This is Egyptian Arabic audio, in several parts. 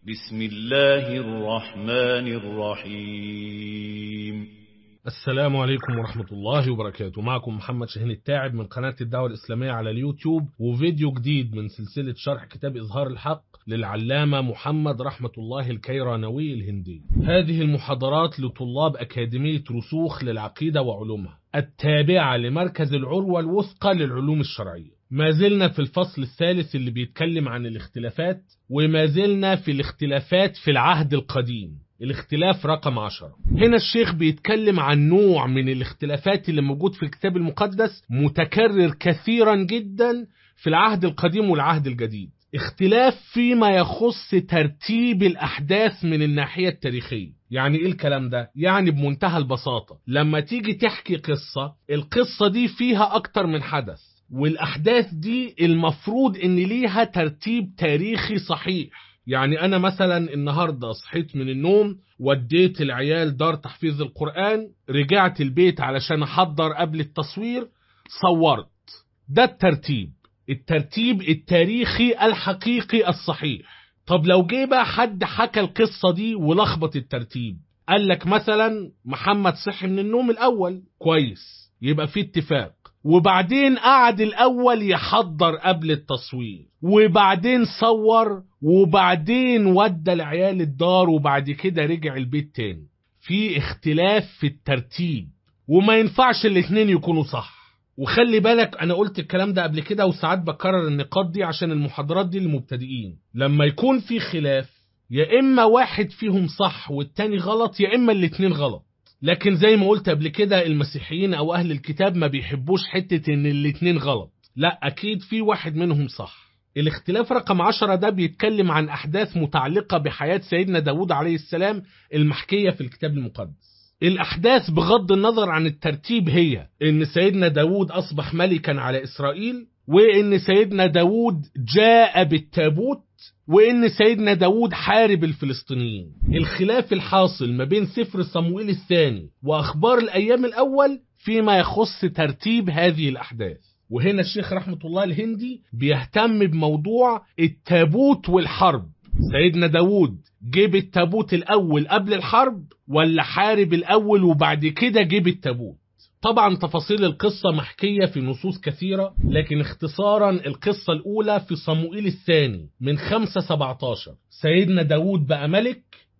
بسم الله الرحمن الرحيم السلام عليكم ورحمة الله وبركاته معكم محمد شاهين التاعب من قناة الدعوة الإسلامية على اليوتيوب وفيديو جديد من سلسلة شرح كتاب إظهار الحق للعلامة محمد رحمة الله الكيرانوي الهندي هذه المحاضرات لطلاب أكاديمية رسوخ للعقيدة وعلومها التابعة لمركز العروة الوثقى للعلوم الشرعية ما زلنا في الفصل الثالث اللي بيتكلم عن الاختلافات وما زلنا في الاختلافات في العهد القديم الاختلاف رقم عشرة هنا الشيخ بيتكلم عن نوع من الاختلافات اللي موجود في الكتاب المقدس متكرر كثيرا جدا في العهد القديم والعهد الجديد اختلاف فيما يخص ترتيب الأحداث من الناحية التاريخية يعني ايه الكلام ده؟ يعني بمنتهى البساطة لما تيجي تحكي قصة القصة دي فيها أكتر من حدث والأحداث دي المفروض إن ليها ترتيب تاريخي صحيح يعني أنا مثلا النهاردة صحيت من النوم وديت العيال دار تحفيظ القرآن رجعت البيت علشان أحضر قبل التصوير صورت ده الترتيب الترتيب التاريخي الحقيقي الصحيح طب لو جه بقى حد حكى القصة دي ولخبط الترتيب قال لك مثلا محمد صحي من النوم الأول كويس يبقى في اتفاق وبعدين قعد الأول يحضر قبل التصوير وبعدين صور وبعدين ودى العيال الدار وبعد كده رجع البيت تاني في اختلاف في الترتيب وما ينفعش الاتنين يكونوا صح وخلي بالك انا قلت الكلام ده قبل كده وساعات بكرر النقاط دي عشان المحاضرات دي للمبتدئين لما يكون في خلاف يا اما واحد فيهم صح والتاني غلط يا اما الاتنين غلط لكن زي ما قلت قبل كده المسيحيين او اهل الكتاب ما بيحبوش حتة ان الاتنين غلط لا اكيد في واحد منهم صح الاختلاف رقم عشرة ده بيتكلم عن احداث متعلقة بحياة سيدنا داود عليه السلام المحكية في الكتاب المقدس الأحداث بغض النظر عن الترتيب هي إن سيدنا داود أصبح ملكا على إسرائيل وإن سيدنا داود جاء بالتابوت وإن سيدنا داود حارب الفلسطينيين الخلاف الحاصل ما بين سفر صموئيل الثاني وأخبار الأيام الأول فيما يخص ترتيب هذه الأحداث وهنا الشيخ رحمة الله الهندي بيهتم بموضوع التابوت والحرب سيدنا داود جيب التابوت الأول قبل الحرب ولا حارب الأول وبعد كده جيب التابوت طبعا تفاصيل القصة محكية في نصوص كثيرة لكن اختصارا القصة الأولى في صموئيل الثاني من 5 17 سيدنا داود بقى ملك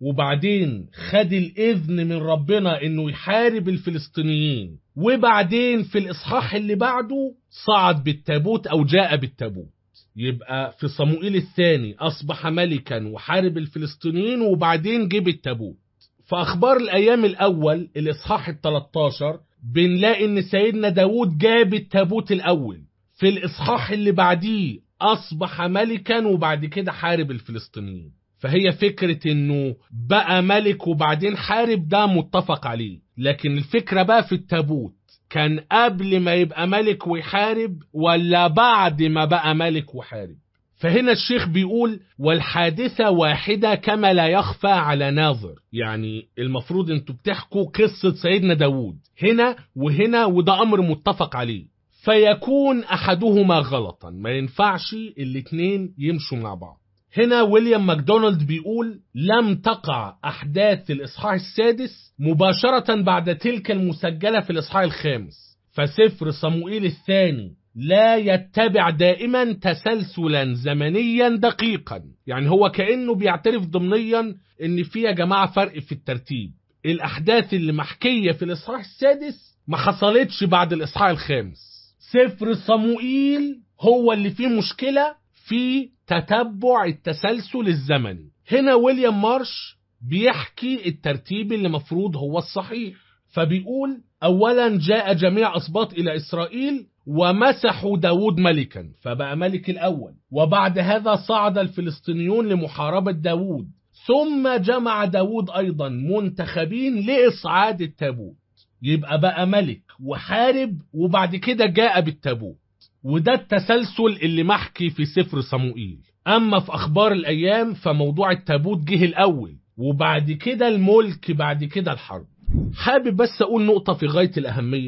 وبعدين خد الإذن من ربنا إنه يحارب الفلسطينيين وبعدين في الإصحاح اللي بعده صعد بالتابوت أو جاء بالتابوت يبقى في صموئيل الثاني أصبح ملكا وحارب الفلسطينيين وبعدين جيب التابوت في أخبار الأيام الأول الإصحاح ال 13 بنلاقي إن سيدنا داود جاب التابوت الأول في الإصحاح اللي بعديه أصبح ملكا وبعد كده حارب الفلسطينيين فهي فكرة إنه بقى ملك وبعدين حارب ده متفق عليه لكن الفكرة بقى في التابوت كان قبل ما يبقى ملك ويحارب ولا بعد ما بقى ملك وحارب فهنا الشيخ بيقول والحادثة واحدة كما لا يخفى على ناظر يعني المفروض انتوا بتحكوا قصة سيدنا داود هنا وهنا وده أمر متفق عليه فيكون أحدهما غلطا ما ينفعش الاتنين يمشوا مع بعض هنا ويليام ماكدونالد بيقول لم تقع أحداث الإصحاح السادس مباشرة بعد تلك المسجلة في الإصحاح الخامس فسفر صموئيل الثاني لا يتبع دائما تسلسلا زمنيا دقيقا يعني هو كأنه بيعترف ضمنيا ان في يا جماعة فرق في الترتيب الأحداث اللي محكية في الإصحاح السادس ما حصلتش بعد الإصحاح الخامس سفر صموئيل هو اللي فيه مشكلة في تتبع التسلسل الزمني هنا ويليام مارش بيحكي الترتيب اللي مفروض هو الصحيح فبيقول أولا جاء جميع أسباط إلى إسرائيل ومسحوا داود ملكا فبقى ملك الأول وبعد هذا صعد الفلسطينيون لمحاربة داود ثم جمع داود أيضا منتخبين لإصعاد التابوت يبقى بقى ملك وحارب وبعد كده جاء بالتابوت وده التسلسل اللي محكي في سفر صموئيل أما في أخبار الأيام فموضوع التابوت جه الأول وبعد كده الملك بعد كده الحرب حابب بس أقول نقطة في غاية الأهمية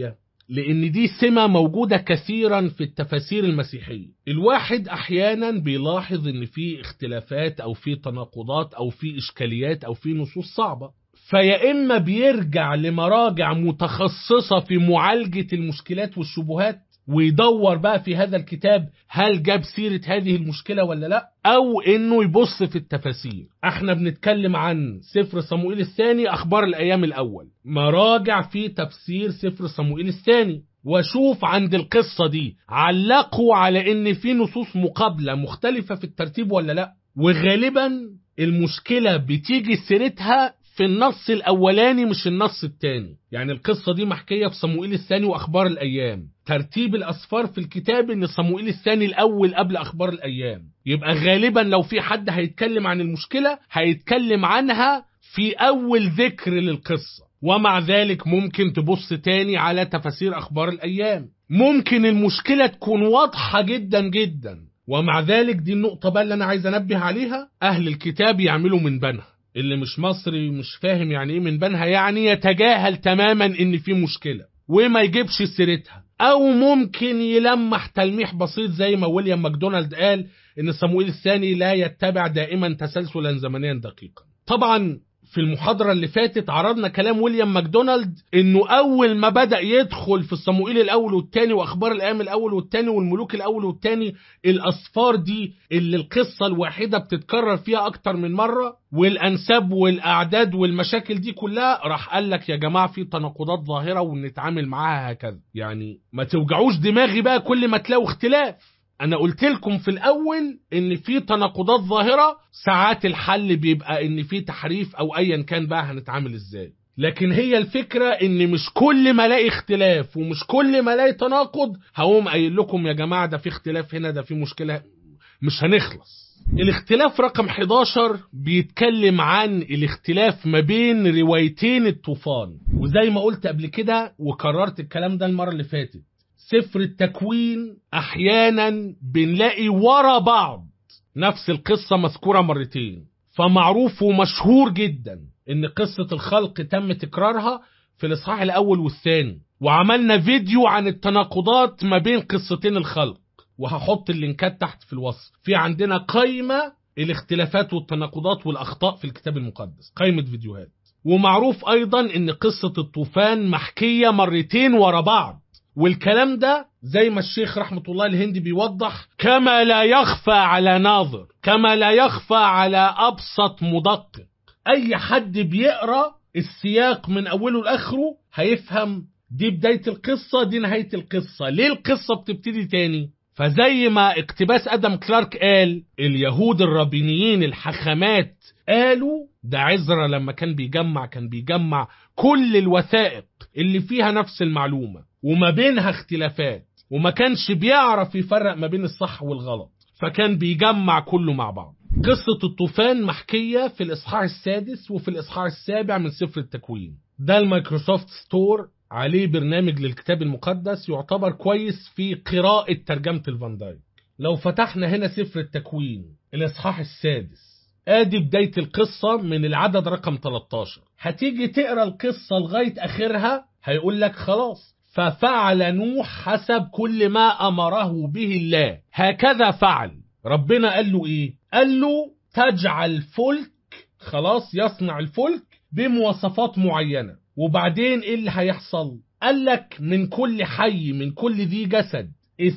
لأن دي سمة موجودة كثيرا في التفاسير المسيحية الواحد أحيانا بيلاحظ أن في اختلافات أو في تناقضات أو في إشكاليات أو في نصوص صعبة فيا إما بيرجع لمراجع متخصصة في معالجة المشكلات والشبهات ويدور بقى في هذا الكتاب هل جاب سيرة هذه المشكلة ولا لا او انه يبص في التفاسير احنا بنتكلم عن سفر صموئيل الثاني اخبار الايام الاول مراجع في تفسير سفر صموئيل الثاني وشوف عند القصة دي علقوا على ان في نصوص مقابلة مختلفة في الترتيب ولا لا وغالبا المشكلة بتيجي سيرتها في النص الاولاني مش النص الثاني يعني القصة دي محكية في صموئيل الثاني واخبار الايام ترتيب الاسفار في الكتاب ان صموئيل الثاني الاول قبل اخبار الايام يبقى غالبا لو في حد هيتكلم عن المشكلة هيتكلم عنها في اول ذكر للقصة ومع ذلك ممكن تبص تاني على تفاسير اخبار الايام ممكن المشكلة تكون واضحة جدا جدا ومع ذلك دي النقطة بقى اللي انا عايز انبه عليها اهل الكتاب يعملوا من بنها اللي مش مصري مش فاهم يعني ايه من بنها يعني يتجاهل تماما ان في مشكلة وما يجيبش سيرتها او ممكن يلمح تلميح بسيط زي ما ويليام ماكدونالد قال ان صموئيل الثاني لا يتبع دائما تسلسلا زمنيا دقيقا طبعا في المحاضرة اللي فاتت عرضنا كلام ويليام ماكدونالد انه اول ما بدأ يدخل في الصموئيل الاول والثاني واخبار الايام الاول والثاني والملوك الاول والثاني الاسفار دي اللي القصة الواحدة بتتكرر فيها اكتر من مرة والانساب والاعداد والمشاكل دي كلها راح قال لك يا جماعة في تناقضات ظاهرة ونتعامل معاها هكذا يعني ما توجعوش دماغي بقى كل ما تلاقوا اختلاف انا قلت لكم في الاول ان في تناقضات ظاهره ساعات الحل بيبقى ان في تحريف او ايا كان بقى هنتعامل ازاي لكن هي الفكره ان مش كل ما الاقي اختلاف ومش كل ما الاقي تناقض هقوم قايل لكم يا جماعه ده في اختلاف هنا ده في مشكله مش هنخلص الاختلاف رقم 11 بيتكلم عن الاختلاف ما بين روايتين الطوفان وزي ما قلت قبل كده وكررت الكلام ده المره اللي فاتت سفر التكوين احيانا بنلاقي ورا بعض نفس القصة مذكورة مرتين فمعروف ومشهور جدا ان قصة الخلق تم تكرارها في الاصحاح الاول والثاني وعملنا فيديو عن التناقضات ما بين قصتين الخلق وهحط اللينكات تحت في الوصف في عندنا قائمة الاختلافات والتناقضات والاخطاء في الكتاب المقدس قائمة فيديوهات ومعروف ايضا ان قصة الطوفان محكية مرتين ورا بعض والكلام ده زي ما الشيخ رحمة الله الهندي بيوضح كما لا يخفى على ناظر كما لا يخفى على أبسط مدقق أي حد بيقرأ السياق من أوله لآخره هيفهم دي بداية القصة دي نهاية القصة ليه القصة بتبتدي تاني فزي ما اقتباس أدم كلارك قال اليهود الرابينيين الحخامات قالوا ده عزرا لما كان بيجمع كان بيجمع كل الوثائق اللي فيها نفس المعلومة وما بينها اختلافات وما كانش بيعرف يفرق ما بين الصح والغلط فكان بيجمع كله مع بعض قصة الطوفان محكية في الإصحاح السادس وفي الإصحاح السابع من سفر التكوين ده المايكروسوفت ستور عليه برنامج للكتاب المقدس يعتبر كويس في قراءة ترجمة الفان دايك لو فتحنا هنا سفر التكوين الإصحاح السادس ادي بداية القصة من العدد رقم 13 هتيجي تقرا القصة لغاية اخرها هيقول لك خلاص ففعل نوح حسب كل ما امره به الله هكذا فعل ربنا قال له ايه قال له تجعل فلك خلاص يصنع الفلك بمواصفات معينة وبعدين ايه اللي هيحصل قال لك من كل حي من كل ذي جسد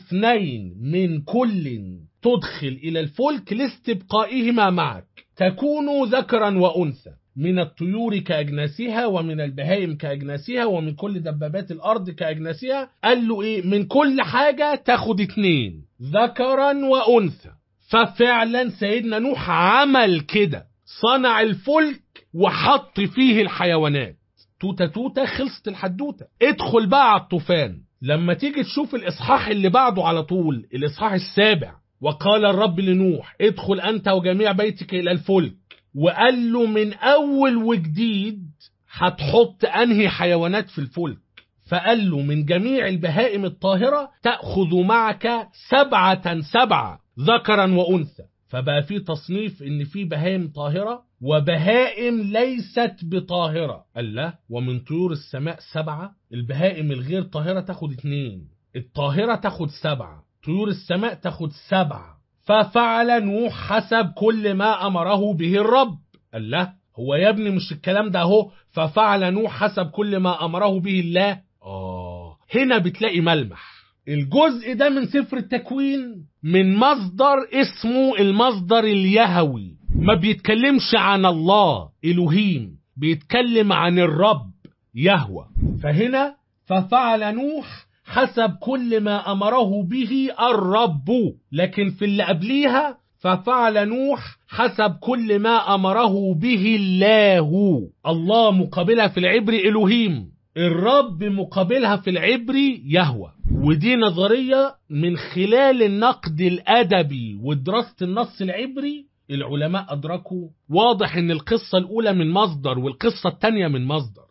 اثنين من كل تدخل إلى الفلك لاستبقائهما معك تكون ذكرا وأنثى من الطيور كأجناسها ومن البهائم كأجناسها ومن كل دبابات الأرض كأجناسها قال له إيه من كل حاجة تاخد اتنين ذكرا وأنثى ففعلا سيدنا نوح عمل كده صنع الفلك وحط فيه الحيوانات توتة توتة خلصت الحدوتة ادخل بقى على الطوفان لما تيجي تشوف الإصحاح اللي بعده على طول الإصحاح السابع وقال الرب لنوح ادخل أنت وجميع بيتك إلى الفلك وقال له من أول وجديد هتحط أنهي حيوانات في الفلك فقال له من جميع البهائم الطاهرة تأخذ معك سبعة سبعة ذكرا وأنثى فبقى في تصنيف ان في بهائم طاهرة وبهائم ليست بطاهرة قال لا ومن طيور السماء سبعة البهائم الغير طاهرة تاخد اتنين الطاهرة تاخد سبعة طيور السماء تاخد سبعة ففعل نوح حسب كل ما أمره به الرب قال لا هو يا ابني مش الكلام ده اهو ففعل نوح حسب كل ما أمره به الله آه هنا بتلاقي ملمح الجزء ده من سفر التكوين من مصدر اسمه المصدر اليهوي ما بيتكلمش عن الله إلهيم بيتكلم عن الرب يهوى فهنا ففعل نوح حسب كل ما أمره به الرب لكن في اللي قبليها ففعل نوح حسب كل ما أمره به الله الله مقابلها في العبري إلهيم الرب مقابلها في العبري يهوى ودي نظرية من خلال النقد الأدبي ودراسة النص العبري العلماء أدركوا واضح إن القصة الأولى من مصدر والقصة الثانية من مصدر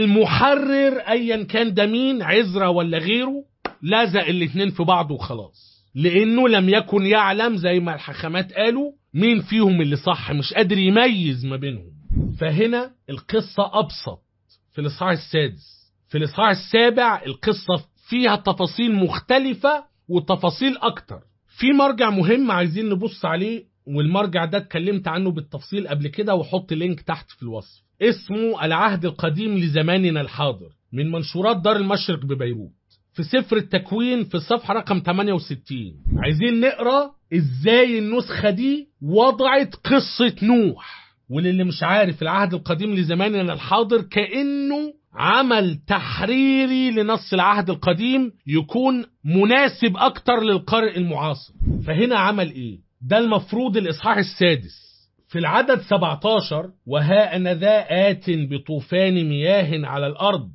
والمحرر أيا كان ده مين عزرا ولا غيره لزق الاتنين في بعض وخلاص لأنه لم يكن يعلم زي ما الحكمات قالوا مين فيهم اللي صح مش قادر يميز ما بينهم فهنا القصة أبسط في الإصحاح السادس في الإصحاح السابع القصة فيها تفاصيل مختلفة وتفاصيل أكتر في مرجع مهم عايزين نبص عليه والمرجع ده اتكلمت عنه بالتفصيل قبل كده وحط لينك تحت في الوصف اسمه العهد القديم لزماننا الحاضر من منشورات دار المشرق ببيروت في سفر التكوين في الصفحة رقم 68 عايزين نقرأ ازاي النسخة دي وضعت قصة نوح وللي مش عارف العهد القديم لزماننا الحاضر كأنه عمل تحريري لنص العهد القديم يكون مناسب أكتر للقارئ المعاصر فهنا عمل إيه؟ ده المفروض الإصحاح السادس في العدد 17 وها أنا ذا آت بطوفان مياه على الأرض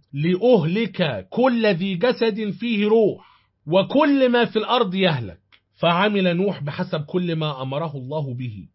لأهلك كل ذي جسد فيه روح وكل ما في الأرض يهلك فعمل نوح بحسب كل ما أمره الله به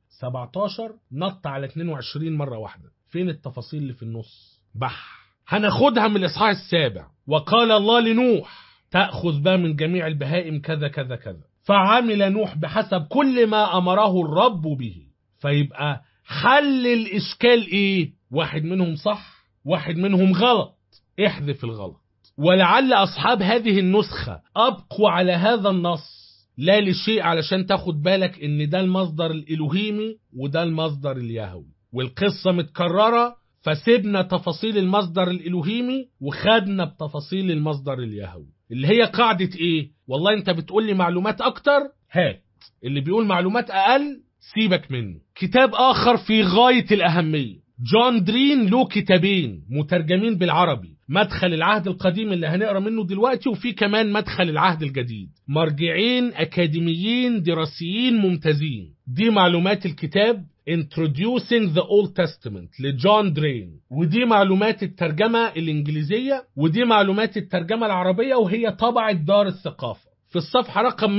17 نط على 22 مرة واحدة فين التفاصيل اللي في النص بح هناخدها من الإصحاح السابع وقال الله لنوح تأخذ بقى من جميع البهائم كذا كذا كذا فعمل نوح بحسب كل ما أمره الرب به فيبقى حل الإشكال إيه واحد منهم صح واحد منهم غلط احذف الغلط ولعل أصحاب هذه النسخة أبقوا على هذا النص لا لشيء علشان تاخد بالك ان ده المصدر الالوهيمي وده المصدر اليهوي والقصة متكررة فسيبنا تفاصيل المصدر الالوهيمي وخدنا بتفاصيل المصدر اليهوي اللي هي قاعدة ايه والله انت بتقول لي معلومات اكتر هات اللي بيقول معلومات اقل سيبك منه كتاب اخر في غاية الاهمية جون درين له كتابين مترجمين بالعربي مدخل العهد القديم اللي هنقرا منه دلوقتي وفي كمان مدخل العهد الجديد مرجعين اكاديميين دراسيين ممتازين دي معلومات الكتاب Introducing the Old Testament لجون درين ودي معلومات الترجمة الإنجليزية ودي معلومات الترجمة العربية وهي طبعة دار الثقافة في الصفحة رقم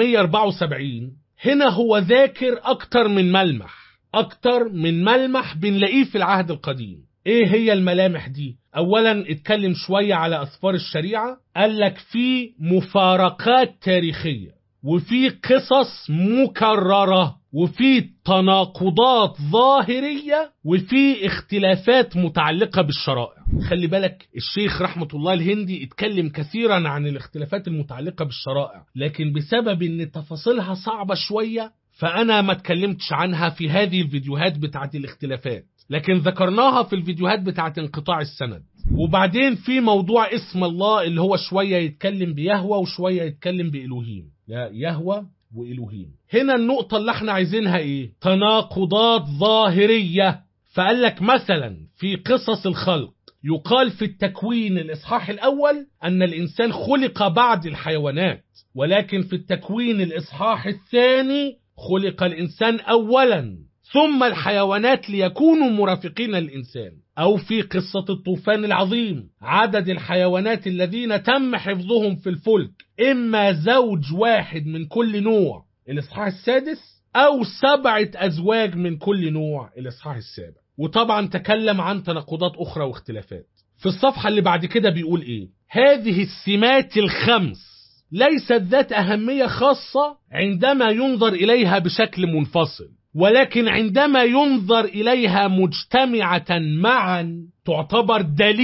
174 هنا هو ذاكر أكتر من ملمح أكتر من ملمح بنلاقيه في العهد القديم ايه هي الملامح دي اولا اتكلم شوية على اسفار الشريعة قال لك في مفارقات تاريخية وفي قصص مكررة وفي تناقضات ظاهرية وفي اختلافات متعلقة بالشرائع خلي بالك الشيخ رحمة الله الهندي اتكلم كثيرا عن الاختلافات المتعلقة بالشرائع لكن بسبب ان تفاصيلها صعبة شوية فأنا ما اتكلمتش عنها في هذه الفيديوهات بتاعت الاختلافات لكن ذكرناها في الفيديوهات بتاعت انقطاع السند وبعدين في موضوع اسم الله اللي هو شوية يتكلم بيهوى وشوية يتكلم بإلوهيم لا يهوى وإلوهيم هنا النقطة اللي احنا عايزينها ايه تناقضات ظاهرية فقال لك مثلا في قصص الخلق يقال في التكوين الإصحاح الأول أن الإنسان خلق بعد الحيوانات ولكن في التكوين الإصحاح الثاني خلق الإنسان أولا ثم الحيوانات ليكونوا مرافقين للإنسان أو في قصة الطوفان العظيم عدد الحيوانات الذين تم حفظهم في الفلك إما زوج واحد من كل نوع الإصحاح السادس أو سبعة أزواج من كل نوع الإصحاح السابع وطبعا تكلم عن تناقضات أخرى واختلافات في الصفحة اللي بعد كده بيقول إيه هذه السمات الخمس ليست ذات أهمية خاصة عندما ينظر إليها بشكل منفصل ولكن عندما ينظر إليها مجتمعة معا تعتبر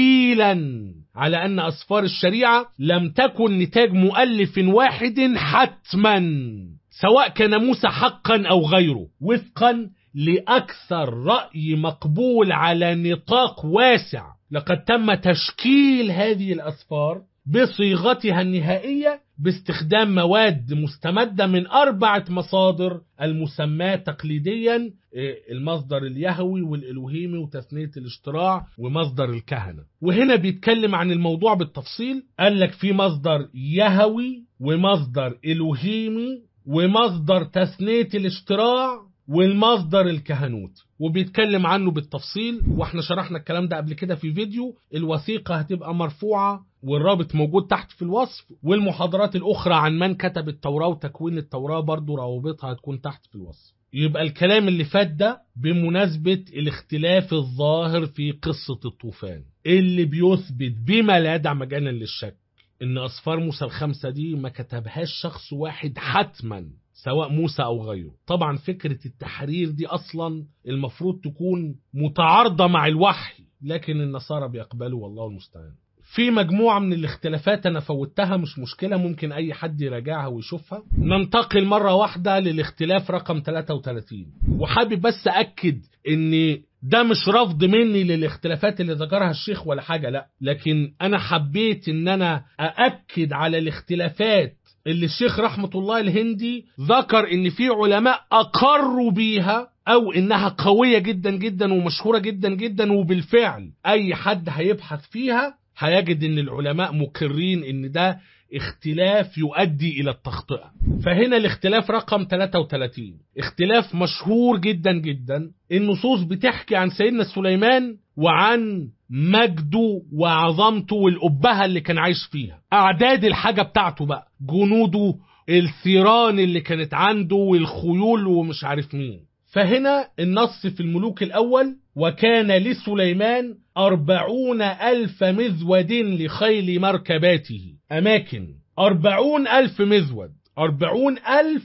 دليلا على أن أسفار الشريعة لم تكن نتاج مؤلف واحد حتما سواء كان موسى حقا أو غيره وفقا لأكثر رأي مقبول على نطاق واسع لقد تم تشكيل هذه الأسفار بصيغتها النهائية باستخدام مواد مستمدة من أربعة مصادر المسماة تقليديا المصدر اليهوي والإلوهيمي وتثنية الاشتراع ومصدر الكهنة وهنا بيتكلم عن الموضوع بالتفصيل قال لك في مصدر يهوي ومصدر إلوهيمي ومصدر تثنية الاشتراع والمصدر الكهنوت وبيتكلم عنه بالتفصيل واحنا شرحنا الكلام ده قبل كده في فيديو الوثيقة هتبقى مرفوعة والرابط موجود تحت في الوصف والمحاضرات الأخرى عن من كتب التوراة وتكوين التوراة برضو روابطها هتكون تحت في الوصف يبقى الكلام اللي فات ده بمناسبة الاختلاف الظاهر في قصة الطوفان اللي بيثبت بما لا يدع مجالا للشك ان أصفار موسى الخمسة دي ما كتبهاش شخص واحد حتما سواء موسى أو غيره طبعا فكرة التحرير دي أصلا المفروض تكون متعارضة مع الوحي لكن النصارى بيقبلوا والله المستعان في مجموعة من الاختلافات أنا فوتها مش مشكلة ممكن أي حد يراجعها ويشوفها ننتقل مرة واحدة للاختلاف رقم 33 وحابب بس أكد أن ده مش رفض مني للاختلافات اللي ذكرها الشيخ ولا حاجة لا لكن أنا حبيت أن أنا أأكد على الاختلافات اللي الشيخ رحمة الله الهندي ذكر ان في علماء اقروا بيها او انها قوية جدا جدا ومشهورة جدا جدا وبالفعل اي حد هيبحث فيها هيجد ان العلماء مقرين ان ده اختلاف يؤدي الى التخطئة فهنا الاختلاف رقم 33 اختلاف مشهور جدا جدا النصوص بتحكي عن سيدنا سليمان وعن مجده وعظمته والأبهة اللي كان عايش فيها أعداد الحاجة بتاعته بقى جنوده الثيران اللي كانت عنده والخيول ومش عارف مين فهنا النص في الملوك الأول وكان لسليمان أربعون ألف مزود لخيل مركباته أماكن أربعون ألف مزود أربعون ألف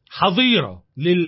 حظيرة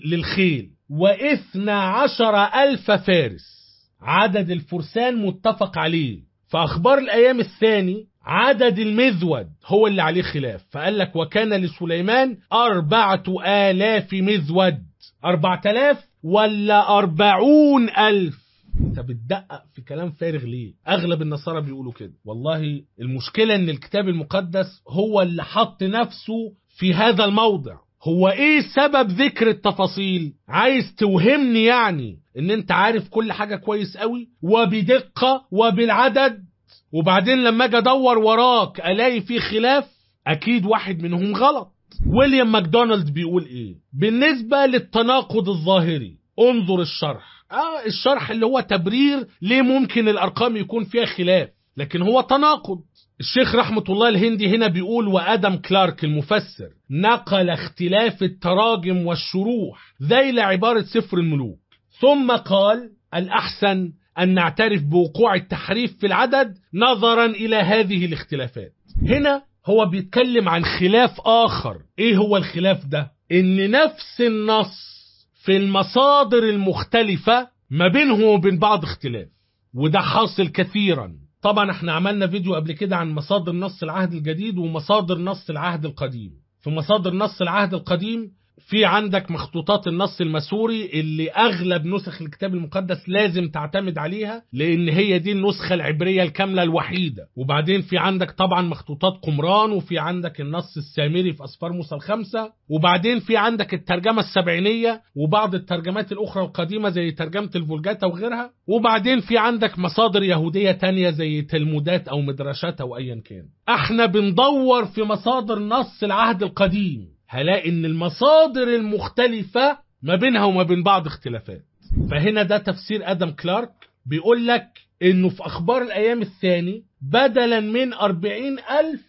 للخيل وإثنى عشر ألف فارس عدد الفرسان متفق عليه فأخبار الأيام الثاني عدد المزود هو اللي عليه خلاف فقال لك وكان لسليمان أربعة آلاف مزود أربعة آلاف ولا أربعون ألف انت بتدقق في كلام فارغ ليه اغلب النصارى بيقولوا كده والله المشكلة ان الكتاب المقدس هو اللي حط نفسه في هذا الموضع هو ايه سبب ذكر التفاصيل عايز توهمني يعني ان انت عارف كل حاجة كويس قوي وبدقة وبالعدد وبعدين لما اجي ادور وراك الاقي فيه خلاف اكيد واحد منهم غلط ويليام ماكدونالد بيقول ايه بالنسبة للتناقض الظاهري انظر الشرح اه الشرح اللي هو تبرير ليه ممكن الارقام يكون فيها خلاف لكن هو تناقض الشيخ رحمة الله الهندي هنا بيقول وآدم كلارك المفسر نقل اختلاف التراجم والشروح ذيل عبارة سفر الملوك ثم قال الأحسن أن نعترف بوقوع التحريف في العدد نظرا إلى هذه الاختلافات هنا هو بيتكلم عن خلاف آخر إيه هو الخلاف ده؟ إن نفس النص في المصادر المختلفة ما بينهم وبين بعض اختلاف وده حاصل كثيرا طبعا احنا عملنا فيديو قبل كده عن مصادر نص العهد الجديد ومصادر نص العهد القديم في مصادر نص العهد القديم في عندك مخطوطات النص المسوري اللي اغلب نسخ الكتاب المقدس لازم تعتمد عليها لان هي دي النسخه العبريه الكامله الوحيده وبعدين في عندك طبعا مخطوطات قمران وفي عندك النص السامري في اسفار موسى الخمسه وبعدين في عندك الترجمه السبعينيه وبعض الترجمات الاخرى القديمه زي ترجمه الفولجاتا وغيرها وبعدين في عندك مصادر يهوديه تانية زي تلمودات او مدرشات او ايا كان احنا بندور في مصادر نص العهد القديم هلاقي ان المصادر المختلفة ما بينها وما بين بعض اختلافات فهنا ده تفسير ادم كلارك بيقول لك انه في اخبار الايام الثاني بدلا من أربعين الف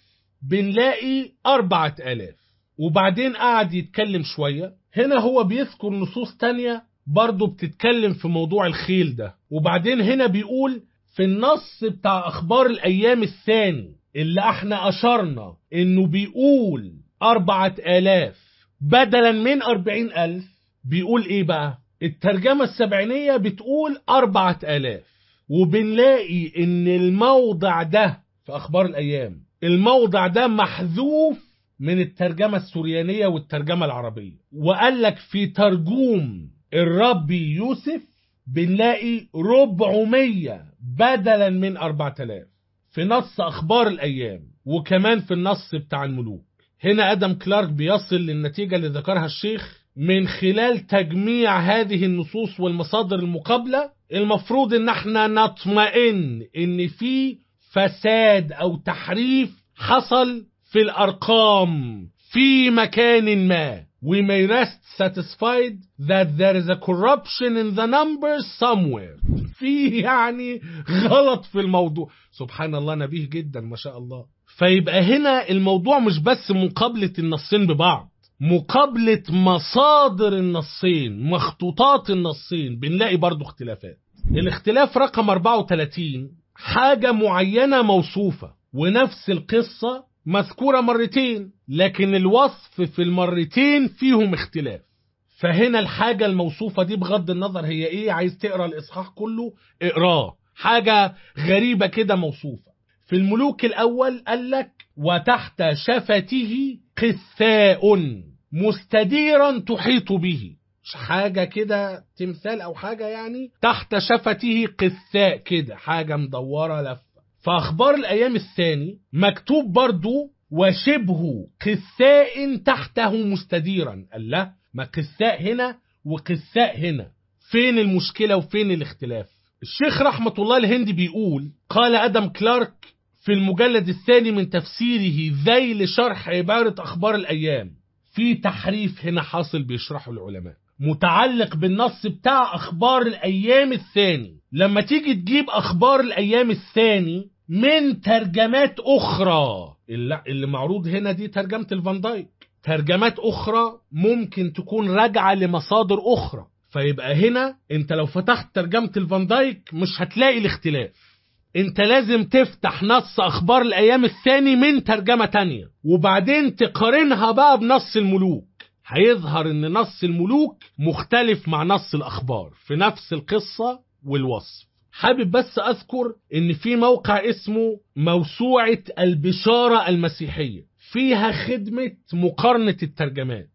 بنلاقي أربعة آلاف وبعدين قعد يتكلم شوية هنا هو بيذكر نصوص تانية برضه بتتكلم في موضوع الخيل ده وبعدين هنا بيقول في النص بتاع أخبار الأيام الثاني اللي احنا أشرنا إنه بيقول أربعة آلاف بدلا من أربعين ألف بيقول إيه بقى الترجمة السبعينية بتقول أربعة آلاف وبنلاقي إن الموضع ده في أخبار الأيام الموضع ده محذوف من الترجمة السوريانية والترجمة العربية وقال لك في ترجوم الربي يوسف بنلاقي 400 بدلا من 4000 في نص أخبار الأيام وكمان في النص بتاع الملوك هنا أدم كلارك بيصل للنتيجة اللي ذكرها الشيخ من خلال تجميع هذه النصوص والمصادر المقابلة المفروض ان احنا نطمئن ان في فساد او تحريف حصل في الارقام في مكان ما we may rest satisfied that there is a corruption in the numbers somewhere في يعني غلط في الموضوع سبحان الله نبيه جدا ما شاء الله فيبقى هنا الموضوع مش بس مقابلة النصين ببعض مقابلة مصادر النصين مخطوطات النصين بنلاقي برضو اختلافات الاختلاف رقم 34 حاجة معينة موصوفة ونفس القصة مذكورة مرتين لكن الوصف في المرتين فيهم اختلاف فهنا الحاجة الموصوفة دي بغض النظر هي ايه عايز تقرا الاصحاح كله اقراه حاجة غريبة كده موصوفة في الملوك الاول قال لك وتحت شفته قثاء مستديرا تحيط به مش حاجة كده تمثال أو حاجة يعني تحت شفته قثاء كده حاجة مدورة لفة فأخبار الأيام الثاني مكتوب برضو وشبه قثاء تحته مستديرا قال لا ما قثاء هنا وقثاء هنا فين المشكلة وفين الاختلاف الشيخ رحمة الله الهندي بيقول قال أدم كلارك في المجلد الثاني من تفسيره ذيل شرح عبارة أخبار الأيام في تحريف هنا حاصل بيشرحه العلماء متعلق بالنص بتاع أخبار الأيام الثاني لما تيجي تجيب أخبار الأيام الثاني من ترجمات أخرى اللي, اللي معروض هنا دي ترجمة الفان دايك ترجمات أخرى ممكن تكون راجعة لمصادر أخرى فيبقى هنا انت لو فتحت ترجمة الفان دايك مش هتلاقي الاختلاف انت لازم تفتح نص اخبار الايام الثاني من ترجمة تانية وبعدين تقارنها بقى بنص الملوك هيظهر ان نص الملوك مختلف مع نص الاخبار في نفس القصة والوصف حابب بس اذكر ان في موقع اسمه موسوعة البشارة المسيحية فيها خدمة مقارنة الترجمات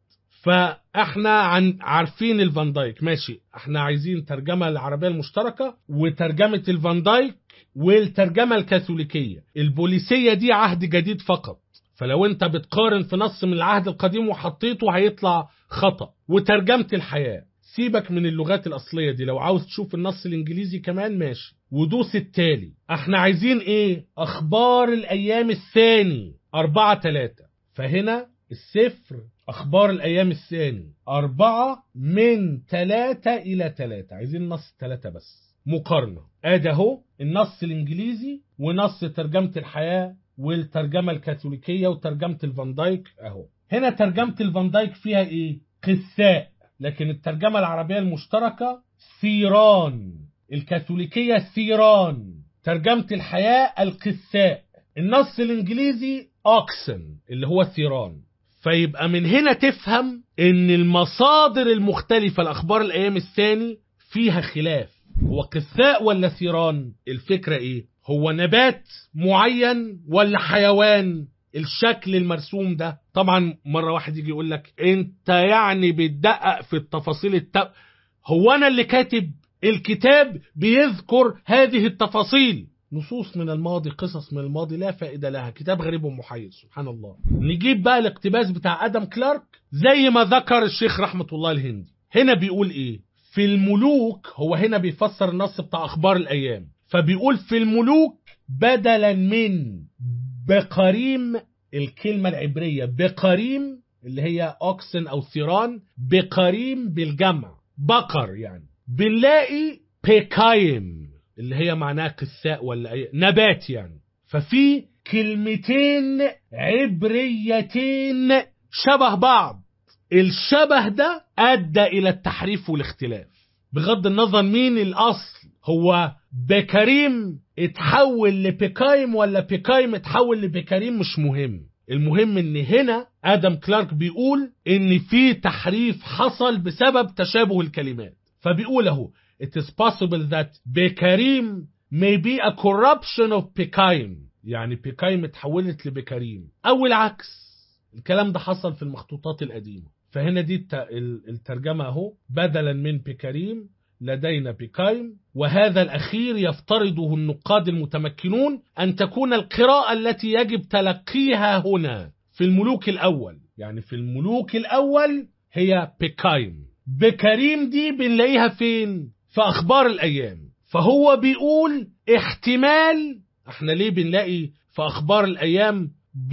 فاحنا عن عارفين الفان دايك ماشي احنا عايزين ترجمة العربية المشتركة وترجمة الفان دايك والترجمة الكاثوليكية البوليسية دي عهد جديد فقط فلو انت بتقارن في نص من العهد القديم وحطيته هيطلع خطأ وترجمة الحياة سيبك من اللغات الأصلية دي لو عاوز تشوف النص الإنجليزي كمان ماشي ودوس التالي احنا عايزين ايه أخبار الأيام الثاني أربعة تلاتة فهنا السفر أخبار الأيام الثاني أربعة من تلاتة إلى تلاتة عايزين نص تلاتة بس مقارنة ادي اهو النص الانجليزي ونص ترجمة الحياة والترجمة الكاثوليكية وترجمة الفان دايك اهو هنا ترجمة الفان دايك فيها ايه قثاء لكن الترجمة العربية المشتركة ثيران الكاثوليكية ثيران ترجمة الحياة القثاء النص الانجليزي اوكسن اللي هو ثيران فيبقى من هنا تفهم ان المصادر المختلفة لاخبار الايام الثاني فيها خلاف هو قثاء ولا ثيران الفكرة ايه هو نبات معين ولا حيوان الشكل المرسوم ده طبعا مرة واحد يجي يقول لك انت يعني بتدقق في التفاصيل الت... هو انا اللي كاتب الكتاب بيذكر هذه التفاصيل نصوص من الماضي قصص من الماضي لا فائدة لها كتاب غريب ومحير سبحان الله نجيب بقى الاقتباس بتاع آدم كلارك زي ما ذكر الشيخ رحمة الله الهندي هنا بيقول ايه في الملوك هو هنا بيفسر النص بتاع أخبار الأيام فبيقول في الملوك بدلا من بقريم الكلمة العبرية بقريم اللي هي أوكسن أو ثيران بقريم بالجمع بقر يعني بنلاقي بيكايم اللي هي معناها قثاء ولا أي نبات يعني ففي كلمتين عبريتين شبه بعض الشبه ده أدى إلى التحريف والاختلاف بغض النظر مين الأصل هو بكريم اتحول لبيكايم ولا بيكايم اتحول لبكريم مش مهم المهم ان هنا ادم كلارك بيقول ان في تحريف حصل بسبب تشابه الكلمات فبيقول اهو it is possible that بكريم may be a corruption of بكايم يعني بكايم اتحولت لبكريم او العكس الكلام ده حصل في المخطوطات القديمة فهنا دي الت- ال- الترجمة اهو بدلا من بكريم لدينا بكايم وهذا الأخير يفترضه النقاد المتمكنون أن تكون القراءة التي يجب تلقيها هنا في الملوك الأول يعني في الملوك الأول هي بكايم بكريم دي بنلاقيها فين في أخبار الأيام فهو بيقول احتمال احنا ليه بنلاقي في أخبار الأيام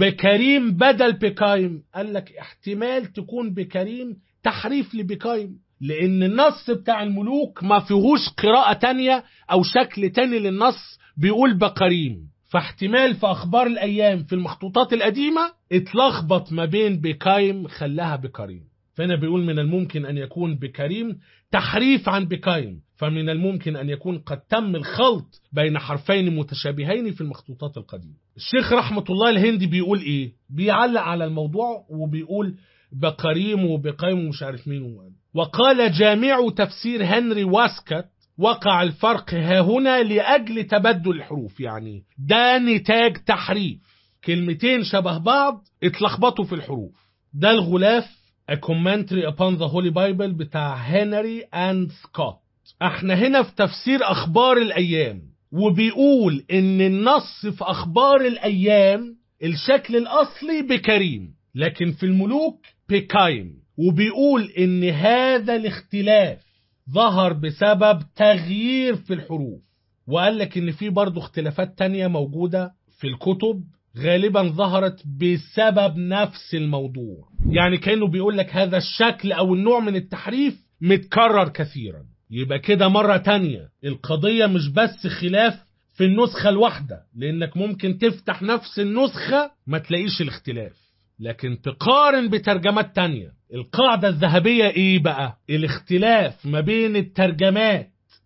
بكريم بدل بكايم قال لك احتمال تكون بكريم تحريف لبكايم لان النص بتاع الملوك ما فيهوش قراءة تانية او شكل تاني للنص بيقول بكريم فاحتمال في اخبار الايام في المخطوطات القديمة اتلخبط ما بين بكايم خلاها بكريم فهنا بيقول من الممكن ان يكون بكريم تحريف عن بكايم فمن الممكن ان يكون قد تم الخلط بين حرفين متشابهين في المخطوطات القديمة الشيخ رحمة الله الهندي بيقول ايه بيعلق على الموضوع وبيقول بقريم وبقيم ومش عارف مين ومين. وقال جامع تفسير هنري واسكت وقع الفرق ها هنا لأجل تبدل الحروف يعني ده نتاج تحريف كلمتين شبه بعض اتلخبطوا في الحروف ده الغلاف A Commentary upon the Holy Bible بتاع هنري اند سكوت احنا هنا في تفسير اخبار الايام وبيقول ان النص في اخبار الايام الشكل الاصلي بكريم لكن في الملوك بكايم وبيقول ان هذا الاختلاف ظهر بسبب تغيير في الحروف وقال لك ان في برضه اختلافات تانية موجودة في الكتب غالبا ظهرت بسبب نفس الموضوع يعني كأنه بيقول لك هذا الشكل او النوع من التحريف متكرر كثيرا يبقى كده مرة تانية القضية مش بس خلاف في النسخة الواحدة لانك ممكن تفتح نفس النسخة ما تلاقيش الاختلاف لكن تقارن بترجمات تانية القاعدة الذهبية ايه بقى الاختلاف ما بين الترجمات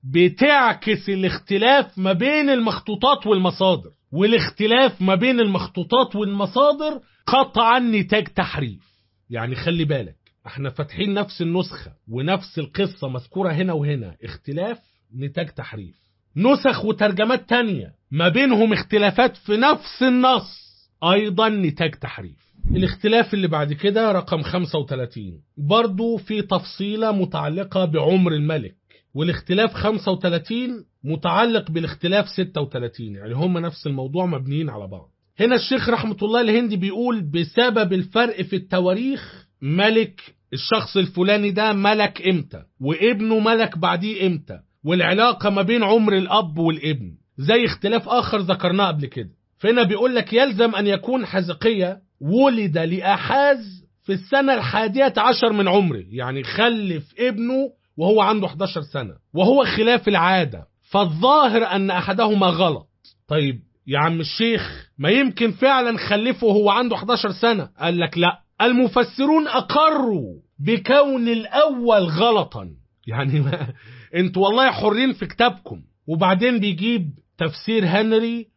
بتعكس الاختلاف ما بين المخطوطات والمصادر والاختلاف ما بين المخطوطات والمصادر قطعا نتاج تحريف يعني خلي بالك احنا فاتحين نفس النسخة ونفس القصة مذكورة هنا وهنا اختلاف نتاج تحريف نسخ وترجمات تانية ما بينهم اختلافات في نفس النص ايضا نتاج تحريف الاختلاف اللي بعد كده رقم 35 برضو في تفصيلة متعلقة بعمر الملك والاختلاف 35 متعلق بالاختلاف 36 يعني هم نفس الموضوع مبنيين على بعض هنا الشيخ رحمة الله الهندي بيقول بسبب الفرق في التواريخ ملك الشخص الفلاني ده ملك امتى وابنه ملك بعديه امتى والعلاقة ما بين عمر الأب والابن زي اختلاف آخر ذكرناه قبل كده فهنا بيقول لك يلزم أن يكون حزقية ولد لأحاز في السنة الحادية عشر من عمره يعني خلف ابنه وهو عنده 11 سنة وهو خلاف العادة فالظاهر أن أحدهما غلط طيب يا عم الشيخ ما يمكن فعلا خلفه وهو عنده 11 سنة قال لك لا المفسرون أقروا بكون الأول غلطا يعني ما انتوا والله حرين في كتابكم وبعدين بيجيب تفسير هنري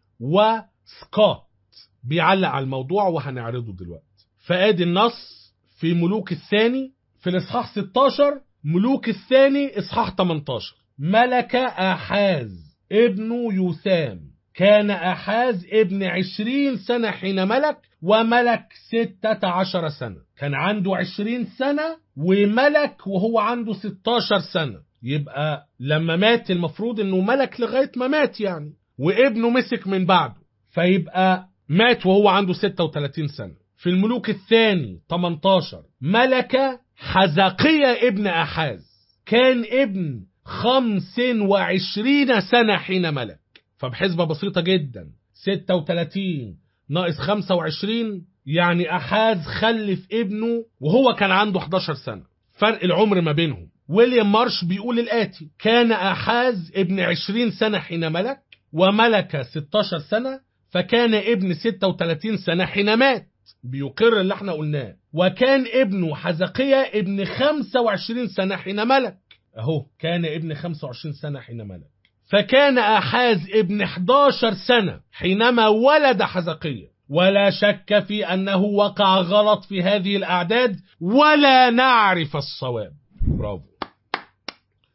وسكوت بيعلق على الموضوع وهنعرضه دلوقتي فادي النص في ملوك الثاني في الاصحاح 16 ملوك الثاني اصحاح 18 ملك احاز ابن يوسام كان احاز ابن عشرين سنة حين ملك وملك ستة عشر سنة كان عنده عشرين سنة وملك وهو عنده ستاشر سنة يبقى لما مات المفروض انه ملك لغاية ما مات يعني وابنه مسك من بعده فيبقى مات وهو عنده 36 سنة في الملوك الثاني 18 ملك حزقية ابن أحاز كان ابن 25 سنة حين ملك فبحسبة بسيطة جدا 36 ناقص 25 يعني أحاز خلف ابنه وهو كان عنده 11 سنة فرق العمر ما بينهم ويليام مارش بيقول الآتي كان أحاز ابن 20 سنة حين ملك وملك 16 سنة فكان ابن 36 سنة حين مات بيقر اللي احنا قلناه وكان ابنه حزقية ابن 25 سنة حين ملك اهو كان ابن 25 سنة حين ملك فكان أحاز ابن 11 سنة حينما ولد حزقية ولا شك في أنه وقع غلط في هذه الأعداد ولا نعرف الصواب برافو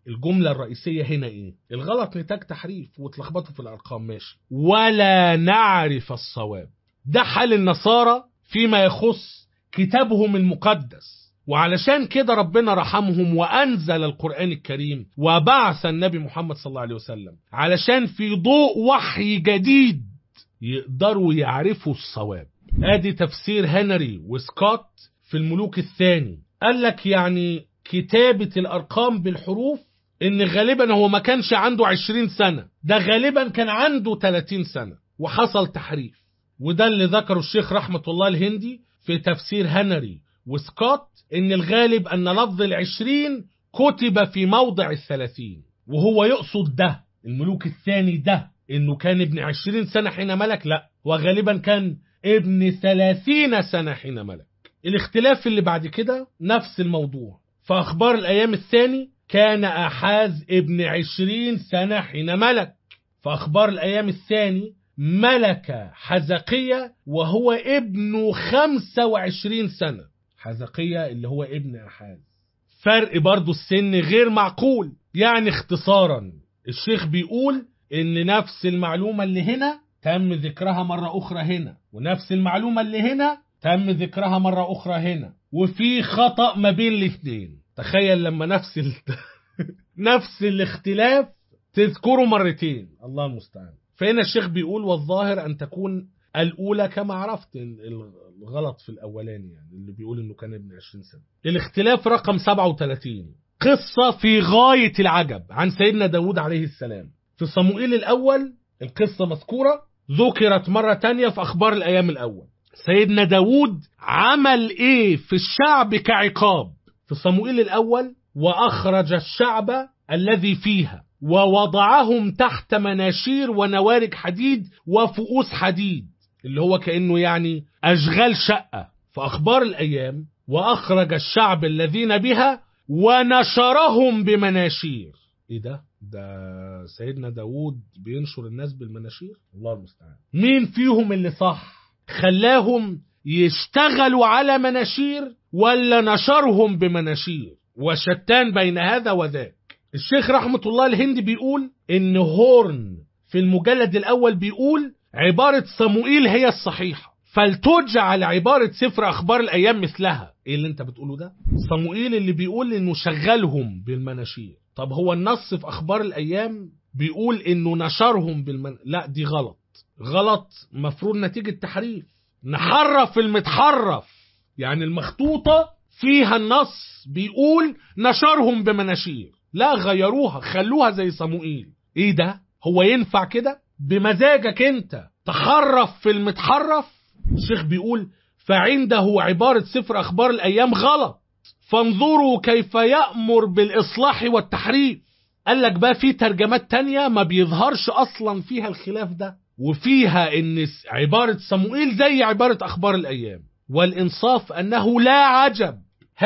الجملة الرئيسية هنا ايه الغلط نتاج تحريف واتلخبطوا في الارقام ماشي ولا نعرف الصواب ده حال النصارى فيما يخص كتابهم المقدس وعلشان كده ربنا رحمهم وأنزل القرآن الكريم وبعث النبي محمد صلى الله عليه وسلم علشان في ضوء وحي جديد يقدروا يعرفوا الصواب ادي تفسير هنري وسكوت في الملوك الثاني قال لك يعني كتابة الأرقام بالحروف إن غالبا هو ما كانش عنده 20 سنة ده غالبا كان عنده 30 سنة وحصل تحريف وده اللي ذكره الشيخ رحمة الله الهندي في تفسير هنري وسكوت إن الغالب أن لفظ العشرين كتب في موضع الثلاثين وهو يقصد ده الملوك الثاني ده إنه كان ابن عشرين سنة حين ملك لا وغالبا كان ابن ثلاثين سنة حين ملك الاختلاف اللي بعد كده نفس الموضوع فأخبار الأيام الثاني كان أحاز ابن عشرين سنة حين ملك فأخبار الأيام الثاني ملك حزقية وهو ابن خمسة وعشرين سنة حزقية اللي هو ابن أحاز فرق برضو السن غير معقول يعني اختصارا الشيخ بيقول ان نفس المعلومة اللي هنا تم ذكرها مرة أخرى هنا ونفس المعلومة اللي هنا تم ذكرها مرة أخرى هنا وفي خطأ ما بين الاثنين تخيل لما نفس ال... نفس الاختلاف تذكره مرتين الله المستعان فهنا الشيخ بيقول والظاهر أن تكون الأولى كما عرفت الغلط في الأولاني يعني اللي بيقول إنه كان ابن 20 سنة الاختلاف رقم 37 قصة في غاية العجب عن سيدنا داود عليه السلام في صموئيل الأول القصة مذكورة ذكرت مرة تانية في أخبار الأيام الأول سيدنا داود عمل إيه في الشعب كعقاب في صموئيل الأول وأخرج الشعب الذي فيها ووضعهم تحت مناشير ونوارج حديد وفؤوس حديد اللي هو كأنه يعني أشغال شقة في أخبار الأيام وأخرج الشعب الذين بها ونشرهم بمناشير إيه ده؟ ده سيدنا داود بينشر الناس بالمناشير الله المستعان مين فيهم اللي صح خلاهم يشتغلوا على مناشير ولا نشرهم بمناشير وشتان بين هذا وذاك الشيخ رحمة الله الهندي بيقول ان هورن في المجلد الاول بيقول عبارة صموئيل هي الصحيحة فلتجعل عبارة سفر اخبار الايام مثلها ايه اللي انت بتقوله ده صموئيل اللي بيقول انه شغلهم بالمناشير طب هو النص في اخبار الايام بيقول انه نشرهم بالمن... لا دي غلط غلط مفروض نتيجة تحريف نحرف المتحرف يعني المخطوطة فيها النص بيقول نشرهم بمناشير لا غيروها خلوها زي صموئيل ايه ده هو ينفع كده بمزاجك انت تحرف في المتحرف الشيخ بيقول فعنده عبارة سفر أخبار الأيام غلط فانظروا كيف يأمر بالإصلاح والتحريف قال لك بقى في ترجمات تانية ما بيظهرش أصلا فيها الخلاف ده وفيها ان عبارة صموئيل زي عبارة أخبار الأيام والإنصاف أنه لا عجب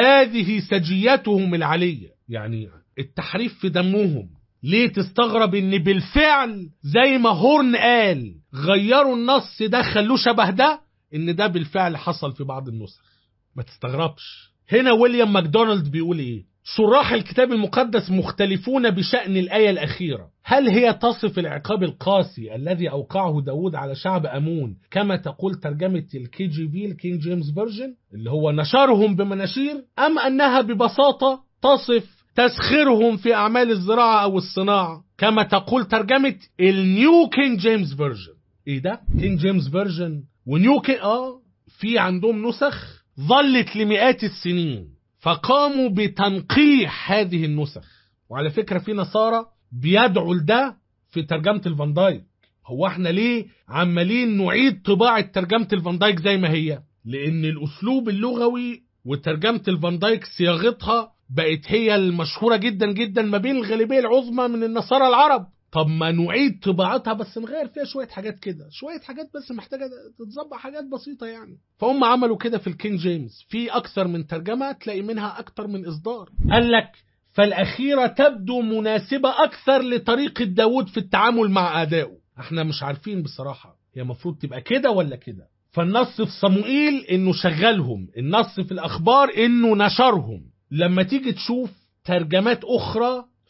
هذه سجيتهم العلية يعني التحريف في دمهم ليه تستغرب ان بالفعل زي ما هورن قال غيروا النص ده خلوه شبه ده ان ده بالفعل حصل في بعض النسخ ما تستغربش هنا ويليام ماكدونالد بيقول ايه شراح الكتاب المقدس مختلفون بشأن الآية الأخيرة هل هي تصف العقاب القاسي الذي أوقعه داود على شعب أمون كما تقول ترجمة الكي جي في الكينج جيمس فيرجن اللي هو نشرهم بمناشير أم أنها ببساطة تصف تسخيرهم في أعمال الزراعة أو الصناعة كما تقول ترجمة النيو كينج جيمس فيرجن إيه ده؟ كينج جيمس فيرجن ونيو كينج آه في عندهم نسخ ظلت لمئات السنين فقاموا بتنقيح هذه النسخ وعلى فكرة في نصارى بيدعوا لده في ترجمة الفان دايك هو احنا ليه عمالين نعيد طباعة ترجمة الفان دايك زي ما هي لان الاسلوب اللغوي وترجمة الفان دايك صياغتها بقت هي المشهورة جدا جدا ما بين الغالبية العظمى من النصارى العرب طب ما نعيد طباعتها بس نغير فيها شوية حاجات كده شوية حاجات بس محتاجة تتظبط حاجات بسيطة يعني فهم عملوا كده في الكينج جيمس في أكثر من ترجمة تلاقي منها أكثر من إصدار قال لك فالأخيرة تبدو مناسبة أكثر لطريقة داود في التعامل مع أدائه احنا مش عارفين بصراحة هي المفروض تبقى كده ولا كده فالنص في صموئيل انه شغلهم النص في الأخبار انه نشرهم لما تيجي تشوف ترجمات أخرى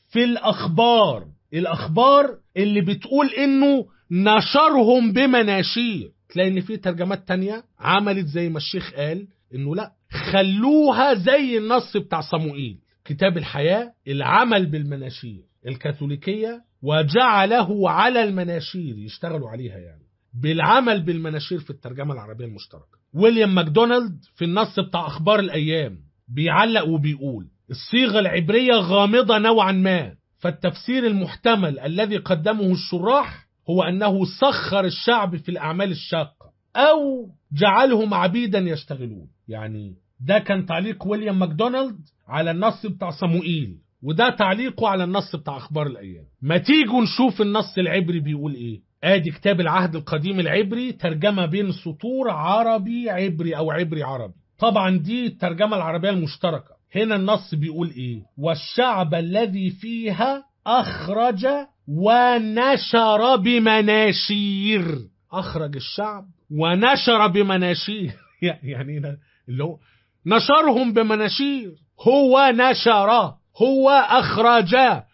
في الأخبار الأخبار اللي بتقول إنه نشرهم بمناشير تلاقي إن في ترجمات تانية عملت زي ما الشيخ قال إنه لا خلوها زي النص بتاع صموئيل كتاب الحياة العمل بالمناشير الكاثوليكية وجعله على المناشير يشتغلوا عليها يعني بالعمل بالمناشير في الترجمة العربية المشتركة ويليام ماكدونالد في النص بتاع أخبار الأيام بيعلق وبيقول الصيغة العبرية غامضة نوعا ما فالتفسير المحتمل الذي قدمه الشراح هو أنه سخر الشعب في الأعمال الشاقة أو جعلهم عبيدا يشتغلون يعني ده كان تعليق ويليام ماكدونالد على النص بتاع صموئيل وده تعليقه على النص بتاع أخبار الأيام ما تيجوا نشوف النص العبري بيقول إيه ادي كتاب العهد القديم العبري ترجمة بين سطور عربي عبري او عبري عربي طبعا دي الترجمة العربية المشتركة هنا النص بيقول ايه والشعب الذي فيها اخرج ونشر بمناشير اخرج الشعب ونشر بمناشير يعني اللي هو نشرهم بمناشير هو نشر هو اخرج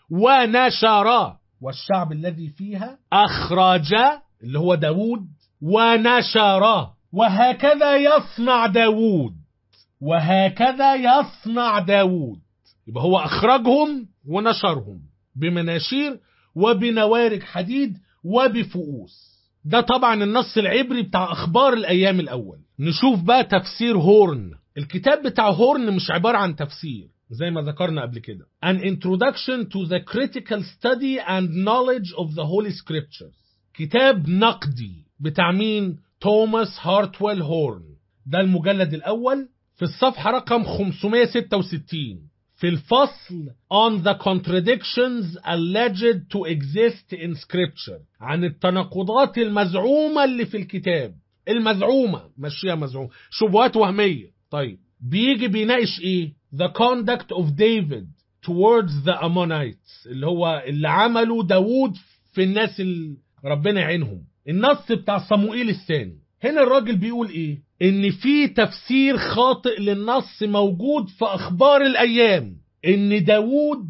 ونشر والشعب الذي فيها أخرج اللي هو داود ونشر وهكذا يصنع داود وهكذا يصنع داود يبقى هو أخرجهم ونشرهم بمناشير وبنوارج حديد وبفؤوس ده طبعا النص العبري بتاع أخبار الأيام الأول نشوف بقى تفسير هورن الكتاب بتاع هورن مش عبارة عن تفسير زي ما ذكرنا قبل كده An introduction to the critical study and knowledge of the holy scriptures كتاب نقدي بتاع مين توماس هارتويل هورن ده المجلد الأول في الصفحة رقم 566 في الفصل on the contradictions alleged to exist in scripture عن التناقضات المزعومة اللي في الكتاب المزعومة مشيها مزعومة شبهات وهمية طيب بيجي بيناقش ايه the conduct of David towards the Ammonites اللي هو اللي عمله داوود في الناس اللي ربنا يعينهم النص بتاع صموئيل الثاني هنا الراجل بيقول ايه ان في تفسير خاطئ للنص موجود في اخبار الايام ان داوود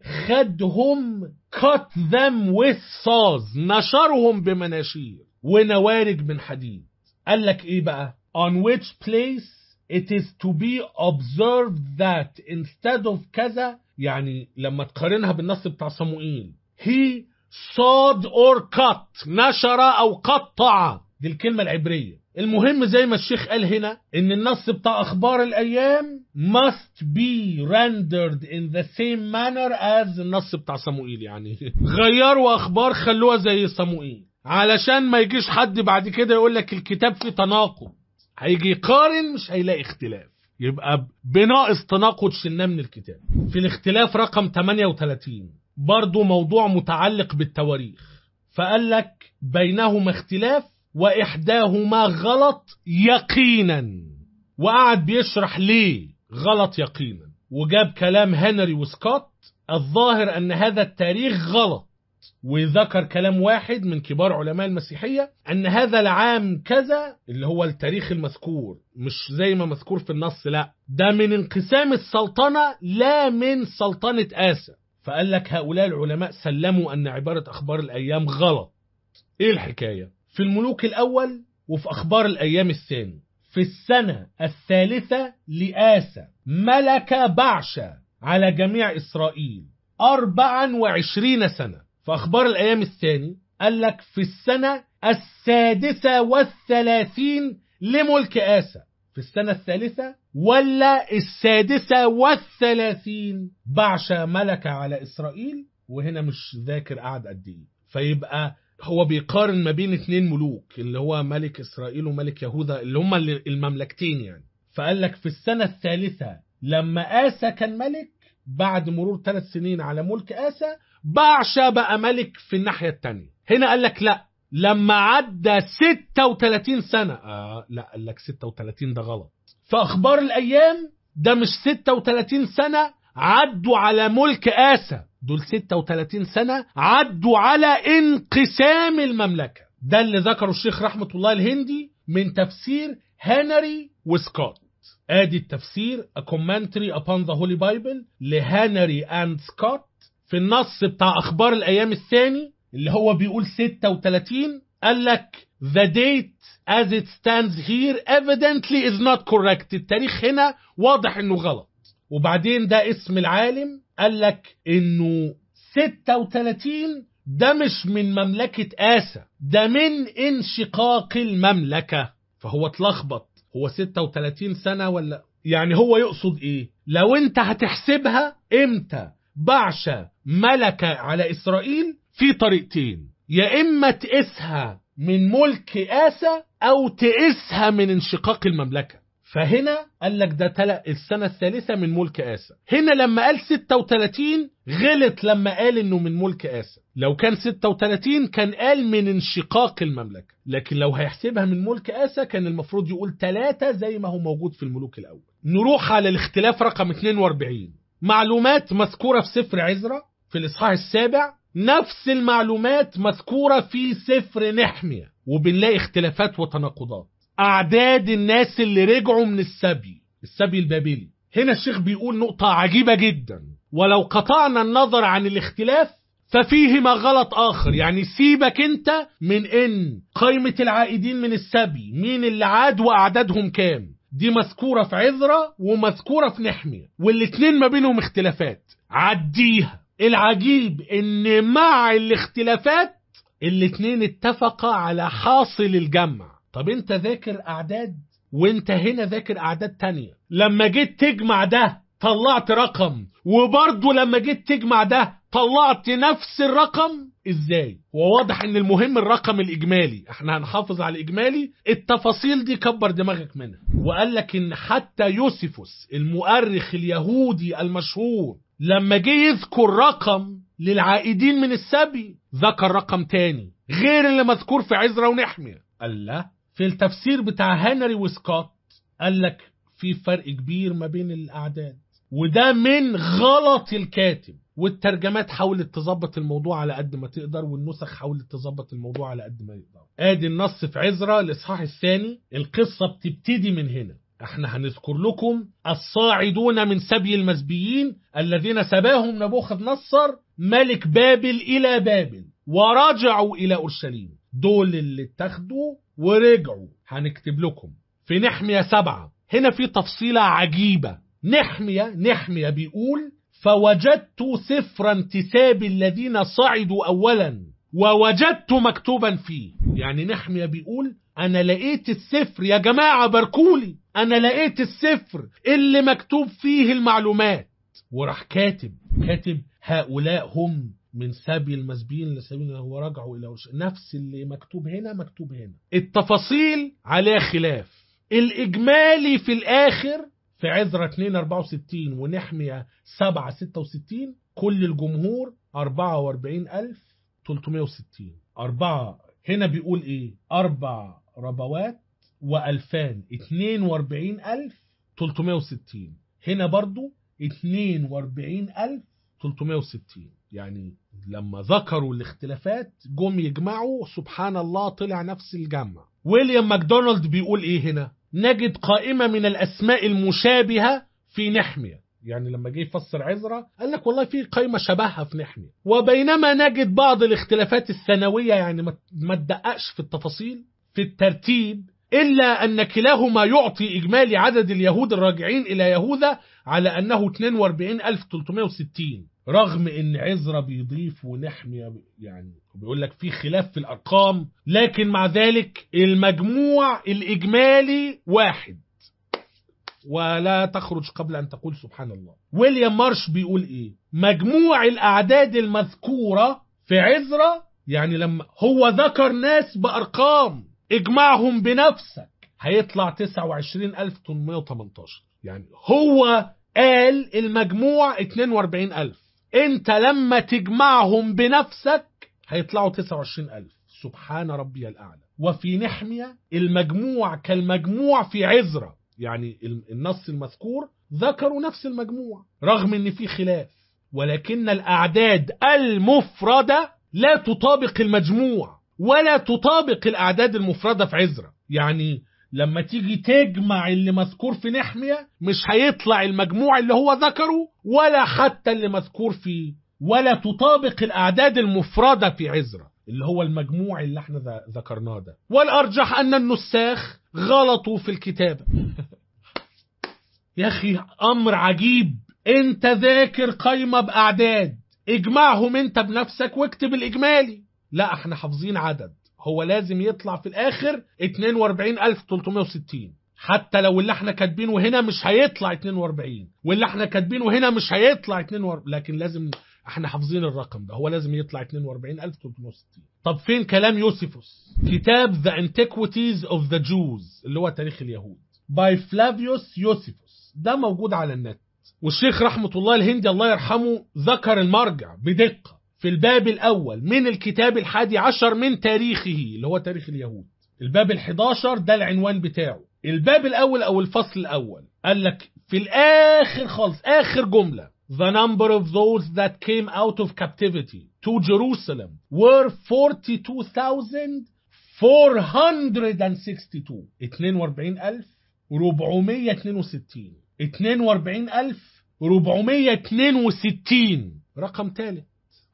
خدهم cut them with saws نشرهم بمناشير ونوارج من حديد قال لك ايه بقى on which place it is to be observed that instead of كذا يعني لما تقارنها بالنص بتاع صموئيل he sawed or cut نشر أو قطع دي الكلمة العبرية المهم زي ما الشيخ قال هنا ان النص بتاع اخبار الايام must be rendered in the same manner as النص بتاع صموئيل يعني غيروا اخبار خلوها زي صموئيل علشان ما يجيش حد بعد كده يقول لك الكتاب فيه تناقض هيجي يقارن مش هيلاقي اختلاف يبقى بناقص تناقض شلناه من الكتاب في الاختلاف رقم 38 برضو موضوع متعلق بالتواريخ فقال لك بينهما اختلاف وإحداهما غلط يقينا وقعد بيشرح ليه غلط يقينا وجاب كلام هنري وسكوت الظاهر أن هذا التاريخ غلط وذكر كلام واحد من كبار علماء المسيحية أن هذا العام كذا اللي هو التاريخ المذكور مش زي ما مذكور في النص لا ده من انقسام السلطنة لا من سلطنة آسى فقال لك هؤلاء العلماء سلموا أن عبارة أخبار الأيام غلط إيه الحكاية؟ في الملوك الأول وفي أخبار الأيام الثاني في السنة الثالثة لآسى ملك بعشة على جميع إسرائيل أربعا وعشرين سنة في أخبار الأيام الثاني قال لك في السنة السادسة والثلاثين لملك آسى في السنة الثالثة ولا السادسة والثلاثين بعشة ملك على إسرائيل وهنا مش ذاكر قعد قد إيه فيبقى هو بيقارن ما بين اتنين ملوك اللي هو ملك إسرائيل وملك يهوذا اللي هما المملكتين يعني فقال لك في السنة الثالثة لما آسى كان ملك بعد مرور ثلاث سنين على ملك آسى بعشا بقى ملك في الناحية التانية هنا قال لك لا لما عدى 36 سنة آه لا قال لك 36 ده غلط فأخبار الأيام ده مش 36 سنة عدوا على ملك آسى دول 36 سنة عدوا على انقسام المملكة ده اللي ذكره الشيخ رحمة الله الهندي من تفسير هنري وسكوت ادي التفسير A Commentary Upon the Holy Bible لهنري اند سكوت في النص بتاع أخبار الأيام الثاني اللي هو بيقول 36 قال لك the date as it stands here evidently is not correct التاريخ هنا واضح انه غلط وبعدين ده اسم العالم قال لك انه 36 ده مش من مملكة آسا ده من انشقاق المملكة فهو اتلخبط هو 36 سنة ولا يعني هو يقصد ايه لو انت هتحسبها امتى بعشة ملكة على إسرائيل في طريقتين يا إما تقيسها من ملك آسا أو تقيسها من انشقاق المملكة فهنا قال لك ده تل... السنة الثالثة من ملك آسا هنا لما قال 36 غلط لما قال انه من ملك آسا لو كان 36 كان قال من انشقاق المملكة لكن لو هيحسبها من ملك آسا كان المفروض يقول 3 زي ما هو موجود في الملوك الأول نروح على الاختلاف رقم 42 معلومات مذكورة في سفر عزرا في الإصحاح السابع نفس المعلومات مذكورة في سفر نحمية وبنلاقي اختلافات وتناقضات أعداد الناس اللي رجعوا من السبي السبي البابلي هنا الشيخ بيقول نقطة عجيبة جدا ولو قطعنا النظر عن الاختلاف ففيهما غلط آخر يعني سيبك أنت من إن قائمة العائدين من السبي مين اللي عاد وأعدادهم كام دي مذكورة في عذرة ومذكورة في نحمية والاتنين ما بينهم اختلافات عديها العجيب ان مع الاختلافات الاتنين اتفقا على حاصل الجمع طب انت ذاكر اعداد وانت هنا ذاكر اعداد تانية لما جيت تجمع ده طلعت رقم وبرضه لما جيت تجمع ده طلعت نفس الرقم ازاي وواضح ان المهم الرقم الاجمالي احنا هنحافظ على الاجمالي التفاصيل دي كبر دماغك منها وقال لك ان حتى يوسفوس المؤرخ اليهودي المشهور لما جه يذكر رقم للعائدين من السبي ذكر رقم تاني غير اللي مذكور في عزرا ونحمية قال لا في التفسير بتاع هنري وسكوت قال لك في فرق كبير ما بين الاعداد وده من غلط الكاتب والترجمات حاولت تظبط الموضوع على قد ما تقدر والنسخ حاولت تظبط الموضوع على قد ما يقدر ادي النص في عزرا الاصحاح الثاني القصه بتبتدي من هنا احنا هنذكر لكم الصاعدون من سبي المسبيين الذين سباهم نبوخذ نصر ملك بابل الى بابل ورجعوا الى اورشليم دول اللي اتاخدوا ورجعوا هنكتب لكم في نحمية سبعة هنا في تفصيلة عجيبة نحمية نحمية بيقول فوجدت سفر انتساب الذين صعدوا أولا ووجدت مكتوبا فيه يعني نحمية بيقول أنا لقيت السفر يا جماعة باركولي أنا لقيت السفر اللي مكتوب فيه المعلومات وراح كاتب كاتب هؤلاء هم من سبي المسبيين لسبيل هو رجعوا إلى ورش. نفس اللي مكتوب هنا مكتوب هنا التفاصيل عليها خلاف الإجمالي في الآخر في عزرة 2 64 ونحمية 7 66 كل الجمهور 44360 أربعة هنا بيقول إيه أربع ربوات وألفان 42360 هنا برضو 42360 يعني لما ذكروا الاختلافات جم يجمعوا سبحان الله طلع نفس الجمع ويليام ماكدونالد بيقول ايه هنا نجد قائمة من الأسماء المشابهة في نحمية يعني لما جه يفسر عزرا قال لك والله في قائمة شبهها في نحمية وبينما نجد بعض الاختلافات السنوية يعني ما تدققش في التفاصيل في الترتيب إلا أن كلاهما يعطي إجمالي عدد اليهود الراجعين إلى يهوذا على أنه 42360 رغم ان عزرا بيضيف ونحمية يعني بيقول لك في خلاف في الارقام لكن مع ذلك المجموع الاجمالي واحد ولا تخرج قبل ان تقول سبحان الله ويليام مارش بيقول ايه مجموع الاعداد المذكورة في عزرا يعني لما هو ذكر ناس بارقام اجمعهم بنفسك هيطلع 29818 يعني هو قال المجموع 42000 انت لما تجمعهم بنفسك هيطلعوا 29000 سبحان ربي الأعلى وفي نحمية المجموع كالمجموع في عزرة يعني النص المذكور ذكروا نفس المجموع رغم ان في خلاف ولكن الأعداد المفردة لا تطابق المجموع ولا تطابق الأعداد المفردة في عزرة يعني لما تيجي تجمع اللي مذكور في نحمية مش هيطلع المجموع اللي هو ذكره ولا حتى اللي مذكور في ولا تطابق الأعداد المفردة في عزرة اللي هو المجموع اللي احنا ذ- ذكرناه ده والأرجح أن النساخ غلطوا في الكتابة يا أخي أمر عجيب أنت ذاكر قايمة بأعداد اجمعهم أنت بنفسك واكتب الإجمالي لا احنا حافظين عدد هو لازم يطلع في الآخر 42360 حتى لو اللي احنا كاتبينه هنا مش هيطلع 42 واللي احنا كاتبينه هنا مش هيطلع 42 لكن لازم احنا حافظين الرقم ده هو لازم يطلع 42360 طب فين كلام يوسفوس كتاب The Antiquities of the Jews اللي هو تاريخ اليهود by Flavius Josephus ده موجود على النت والشيخ رحمة الله الهندي الله يرحمه ذكر المرجع بدقة في الباب الأول من الكتاب الحادي عشر من تاريخه اللي هو تاريخ اليهود الباب الحداشر ده العنوان بتاعه الباب الأول أو الفصل الأول قال لك في الآخر خالص آخر جملة The number of those that came out of captivity to Jerusalem were 42,462 42462 42462 رقم ثالث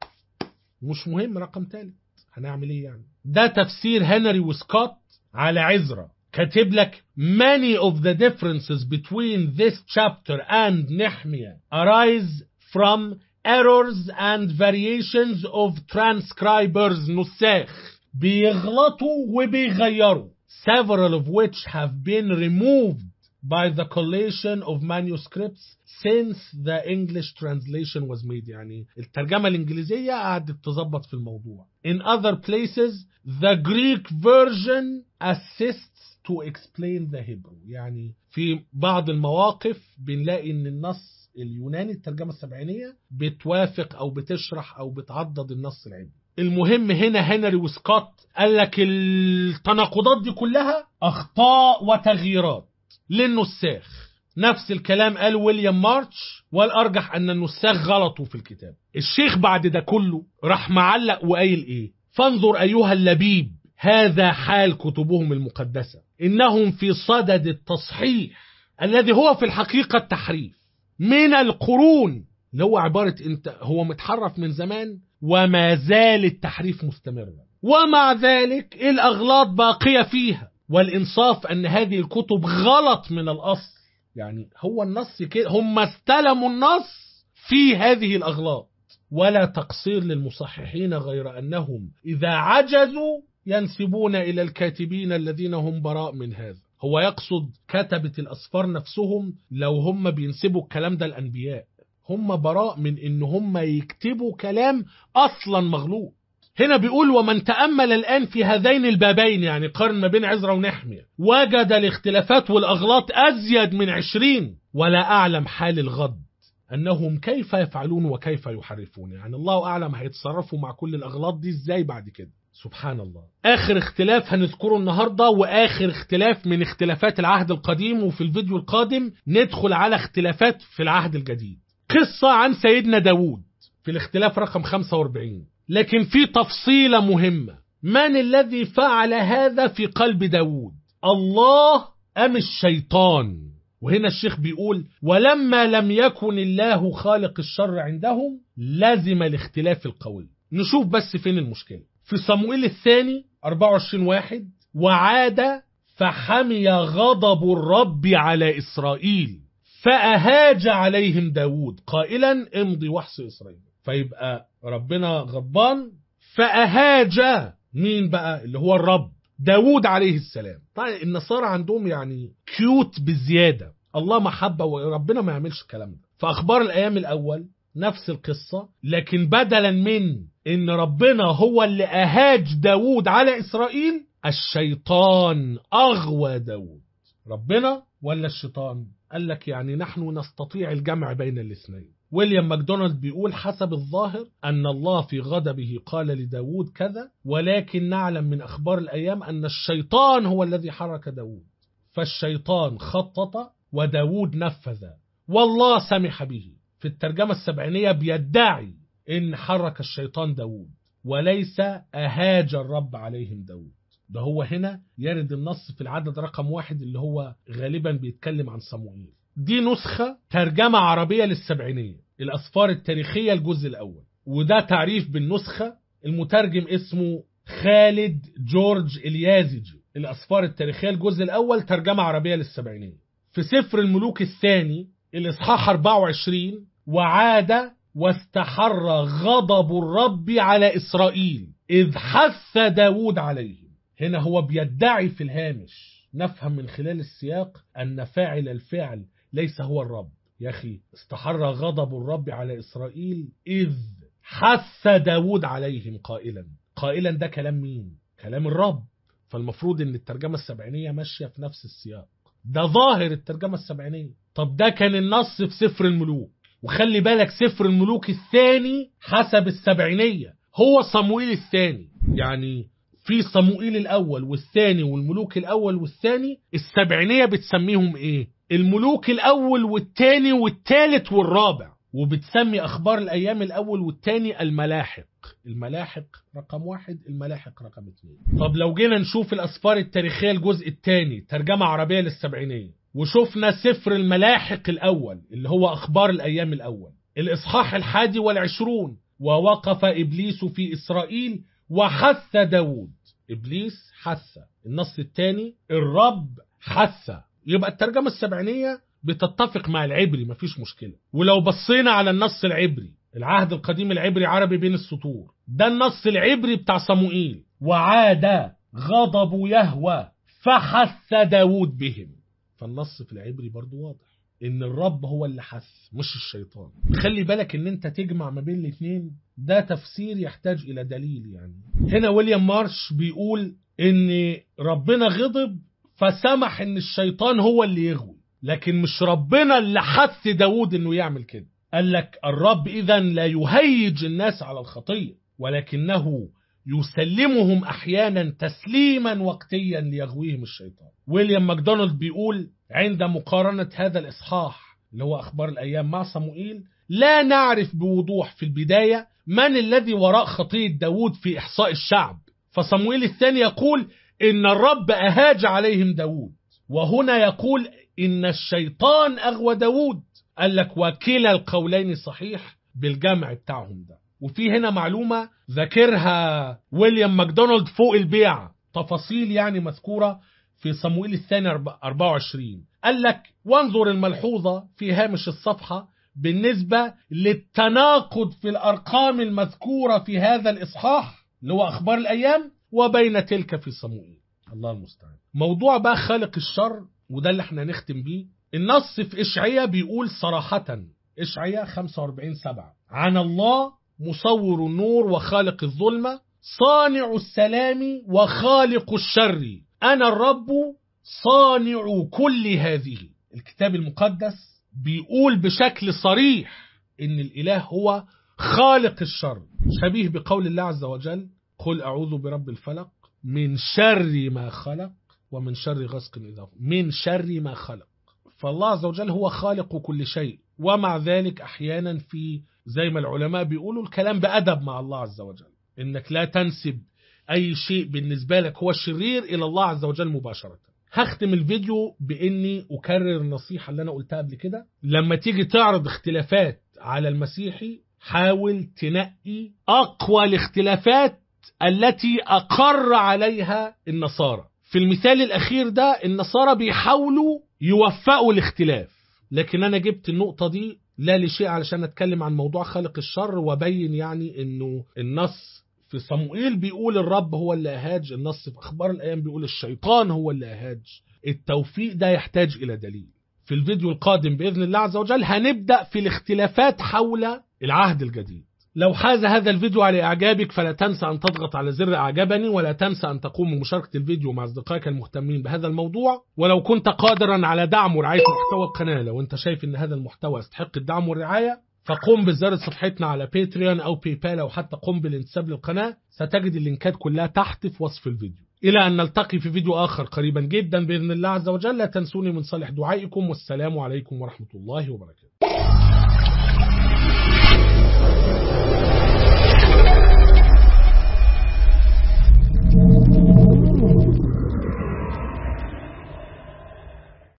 مش مهم رقم ثالث هنعمل ايه يعني ده تفسير هنري وسكوت على عزرا كاتب لك many of the differences between this chapter and Nehemiah arise from errors and variations of transcribers نساخ بيغلطوا وبيغيروا several of which have been removed by the collation of manuscripts since the English translation was made يعني الترجمة الإنجليزية قعدت تظبط في الموضوع in other places the Greek version assists to explain the Hebrew يعني في بعض المواقف بنلاقي ان النص اليوناني الترجمة السبعينية بتوافق او بتشرح او بتعضد النص العبري المهم هنا هنري وسكوت قال لك التناقضات دي كلها اخطاء وتغييرات للنساخ نفس الكلام قال ويليام مارتش والارجح ان النساخ غلطوا في الكتاب الشيخ بعد ده كله راح معلق وقايل ايه فانظر ايها اللبيب هذا حال كتبهم المقدسة انهم في صدد التصحيح الذي هو في الحقيقة التحريف من القرون اللي هو عبارة انت هو متحرف من زمان وما زال التحريف مستمرا ومع ذلك الاغلاط باقية فيها والانصاف ان هذه الكتب غلط من الاصل يعني هو النص كده هم استلموا النص في هذه الاغلاط ولا تقصير للمصححين غير انهم اذا عجزوا ينسبون الى الكاتبين الذين هم براء من هذا هو يقصد كتبة الاسفار نفسهم لو هم بينسبوا الكلام ده الانبياء هم براء من ان هم يكتبوا كلام اصلا مغلوط هنا بيقول ومن تأمل الآن في هذين البابين يعني قارن ما بين عزرا ونحمية وجد الاختلافات والأغلاط أزيد من عشرين ولا أعلم حال الغد أنهم كيف يفعلون وكيف يحرفون يعني الله أعلم هيتصرفوا مع كل الأغلاط دي إزاي بعد كده سبحان الله آخر اختلاف هنذكره النهاردة وآخر اختلاف من اختلافات العهد القديم وفي الفيديو القادم ندخل على اختلافات في العهد الجديد قصة عن سيدنا داود في الاختلاف رقم 45 لكن في تفصيلة مهمة من الذي فعل هذا في قلب داود الله أم الشيطان وهنا الشيخ بيقول ولما لم يكن الله خالق الشر عندهم لزم الاختلاف القوي نشوف بس فين المشكلة في صموئيل الثاني 24 واحد وعاد فحمي غضب الرب على إسرائيل فأهاج عليهم داود قائلا امضي وحص إسرائيل فيبقى ربنا غضبان فأهاج مين بقى اللي هو الرب داود عليه السلام طيب النصارى عندهم يعني كيوت بزيادة الله محبة وربنا ما يعملش الكلام ده فأخبار الأيام الأول نفس القصة لكن بدلا من ان ربنا هو اللي أهاج داود على إسرائيل الشيطان أغوى داود ربنا ولا الشيطان قال لك يعني نحن نستطيع الجمع بين الاثنين ويليام ماكدونالد بيقول حسب الظاهر أن الله في غضبه قال لداود كذا ولكن نعلم من أخبار الأيام أن الشيطان هو الذي حرك داود فالشيطان خطط وداود نفذ والله سمح به في الترجمة السبعينية بيدعي إن حرك الشيطان داود وليس أهاج الرب عليهم داود ده هو هنا يرد النص في العدد رقم واحد اللي هو غالبا بيتكلم عن صموئيل دي نسخة ترجمة عربية للسبعينية الأسفار التاريخية الجزء الأول وده تعريف بالنسخة المترجم اسمه خالد جورج اليازجي الأسفار التاريخية الجزء الأول ترجمة عربية للسبعينية في سفر الملوك الثاني الإصحاح 24 وعاد واستحر غضب الرب على إسرائيل إذ حث داود عليهم هنا هو بيدعي في الهامش نفهم من خلال السياق أن فاعل الفعل ليس هو الرب يا أخي استحر غضب الرب على إسرائيل إذ حث داود عليهم قائلا قائلا ده كلام مين كلام الرب فالمفروض ان الترجمة السبعينية ماشية في نفس السياق ده ظاهر الترجمة السبعينية طب ده كان النص في سفر الملوك وخلي بالك سفر الملوك الثاني حسب السبعينية هو صموئيل الثاني يعني في صموئيل الأول والثاني والملوك الأول والثاني السبعينية بتسميهم إيه الملوك الأول والثاني والثالث والرابع وبتسمي أخبار الأيام الأول والثاني الملاحق الملاحق رقم واحد الملاحق رقم اثنين طب لو جينا نشوف الأسفار التاريخية الجزء الثاني ترجمة عربية للسبعينية وشفنا سفر الملاحق الأول اللي هو أخبار الأيام الأول الإصحاح الحادي والعشرون ووقف إبليس في إسرائيل وحث داود إبليس حث النص الثاني الرب حث يبقى الترجمة السبعينية بتتفق مع العبري مفيش مشكلة ولو بصينا على النص العبري العهد القديم العبري عربي بين السطور ده النص العبري بتاع صموئيل وعاد غضب يهوى فحث داود بهم فالنص في العبري برضو واضح ان الرب هو اللي حث مش الشيطان خلي بالك ان انت تجمع ما بين الاثنين ده تفسير يحتاج الى دليل يعني هنا ويليام مارش بيقول ان ربنا غضب فسمح ان الشيطان هو اللي يغوي لكن مش ربنا اللي حث داود انه يعمل كده قال لك الرب اذا لا يهيج الناس على الخطيه ولكنه يسلمهم احيانا تسليما وقتيا ليغويهم الشيطان ويليام ماكدونالد بيقول عند مقارنه هذا الاصحاح اللي هو اخبار الايام مع صموئيل لا نعرف بوضوح في البدايه من الذي وراء خطيه داود في احصاء الشعب فصموئيل الثاني يقول ان الرب اهاج عليهم داود وهنا يقول إن الشيطان أغوى داود قال لك وكلا القولين صحيح بالجمع بتاعهم ده وفي هنا معلومة ذاكرها ويليام ماكدونالد فوق البيع تفاصيل يعني مذكورة في صموئيل الثاني 24 قال لك وانظر الملحوظة في هامش الصفحة بالنسبة للتناقض في الأرقام المذكورة في هذا الإصحاح اللي هو أخبار الأيام وبين تلك في صموئيل الله المستعان موضوع بقى خالق الشر وده اللي احنا نختم بيه النص في إشعية بيقول صراحة إشعية 45 سبعة عن الله مصور النور وخالق الظلمة صانع السلام وخالق الشر أنا الرب صانع كل هذه الكتاب المقدس بيقول بشكل صريح إن الإله هو خالق الشر شبيه بقول الله عز وجل قل أعوذ برب الفلق من شر ما خلق ومن شر غسق إذا من شر ما خلق فالله عز وجل هو خالق كل شيء ومع ذلك أحيانا في زي ما العلماء بيقولوا الكلام بأدب مع الله عز وجل إنك لا تنسب أي شيء بالنسبة لك هو شرير إلى الله عز وجل مباشرة هختم الفيديو بإني أكرر النصيحة اللي أنا قلتها قبل كده لما تيجي تعرض اختلافات على المسيحي حاول تنقي أقوى الاختلافات التي أقر عليها النصارى في المثال الأخير ده النصارى بيحاولوا يوفقوا الاختلاف لكن أنا جبت النقطة دي لا لشيء علشان أتكلم عن موضوع خلق الشر وبين يعني أنه النص في صموئيل بيقول الرب هو اللي أهاج النص في أخبار الأيام بيقول الشيطان هو اللي أهاج التوفيق ده يحتاج إلى دليل في الفيديو القادم بإذن الله عز وجل هنبدأ في الاختلافات حول العهد الجديد لو حاز هذا الفيديو على إعجابك فلا تنسى أن تضغط على زر أعجبني ولا تنسى أن تقوم بمشاركة الفيديو مع أصدقائك المهتمين بهذا الموضوع ولو كنت قادرا على دعم ورعاية محتوى القناة لو أنت شايف أن هذا المحتوى يستحق الدعم والرعاية فقم بزيارة صفحتنا على باتريون أو باي بال أو حتى قم بالانتساب للقناة ستجد اللينكات كلها تحت في وصف الفيديو إلى أن نلتقي في فيديو آخر قريبا جدا بإذن الله عز وجل لا تنسوني من صالح دعائكم والسلام عليكم ورحمة الله وبركاته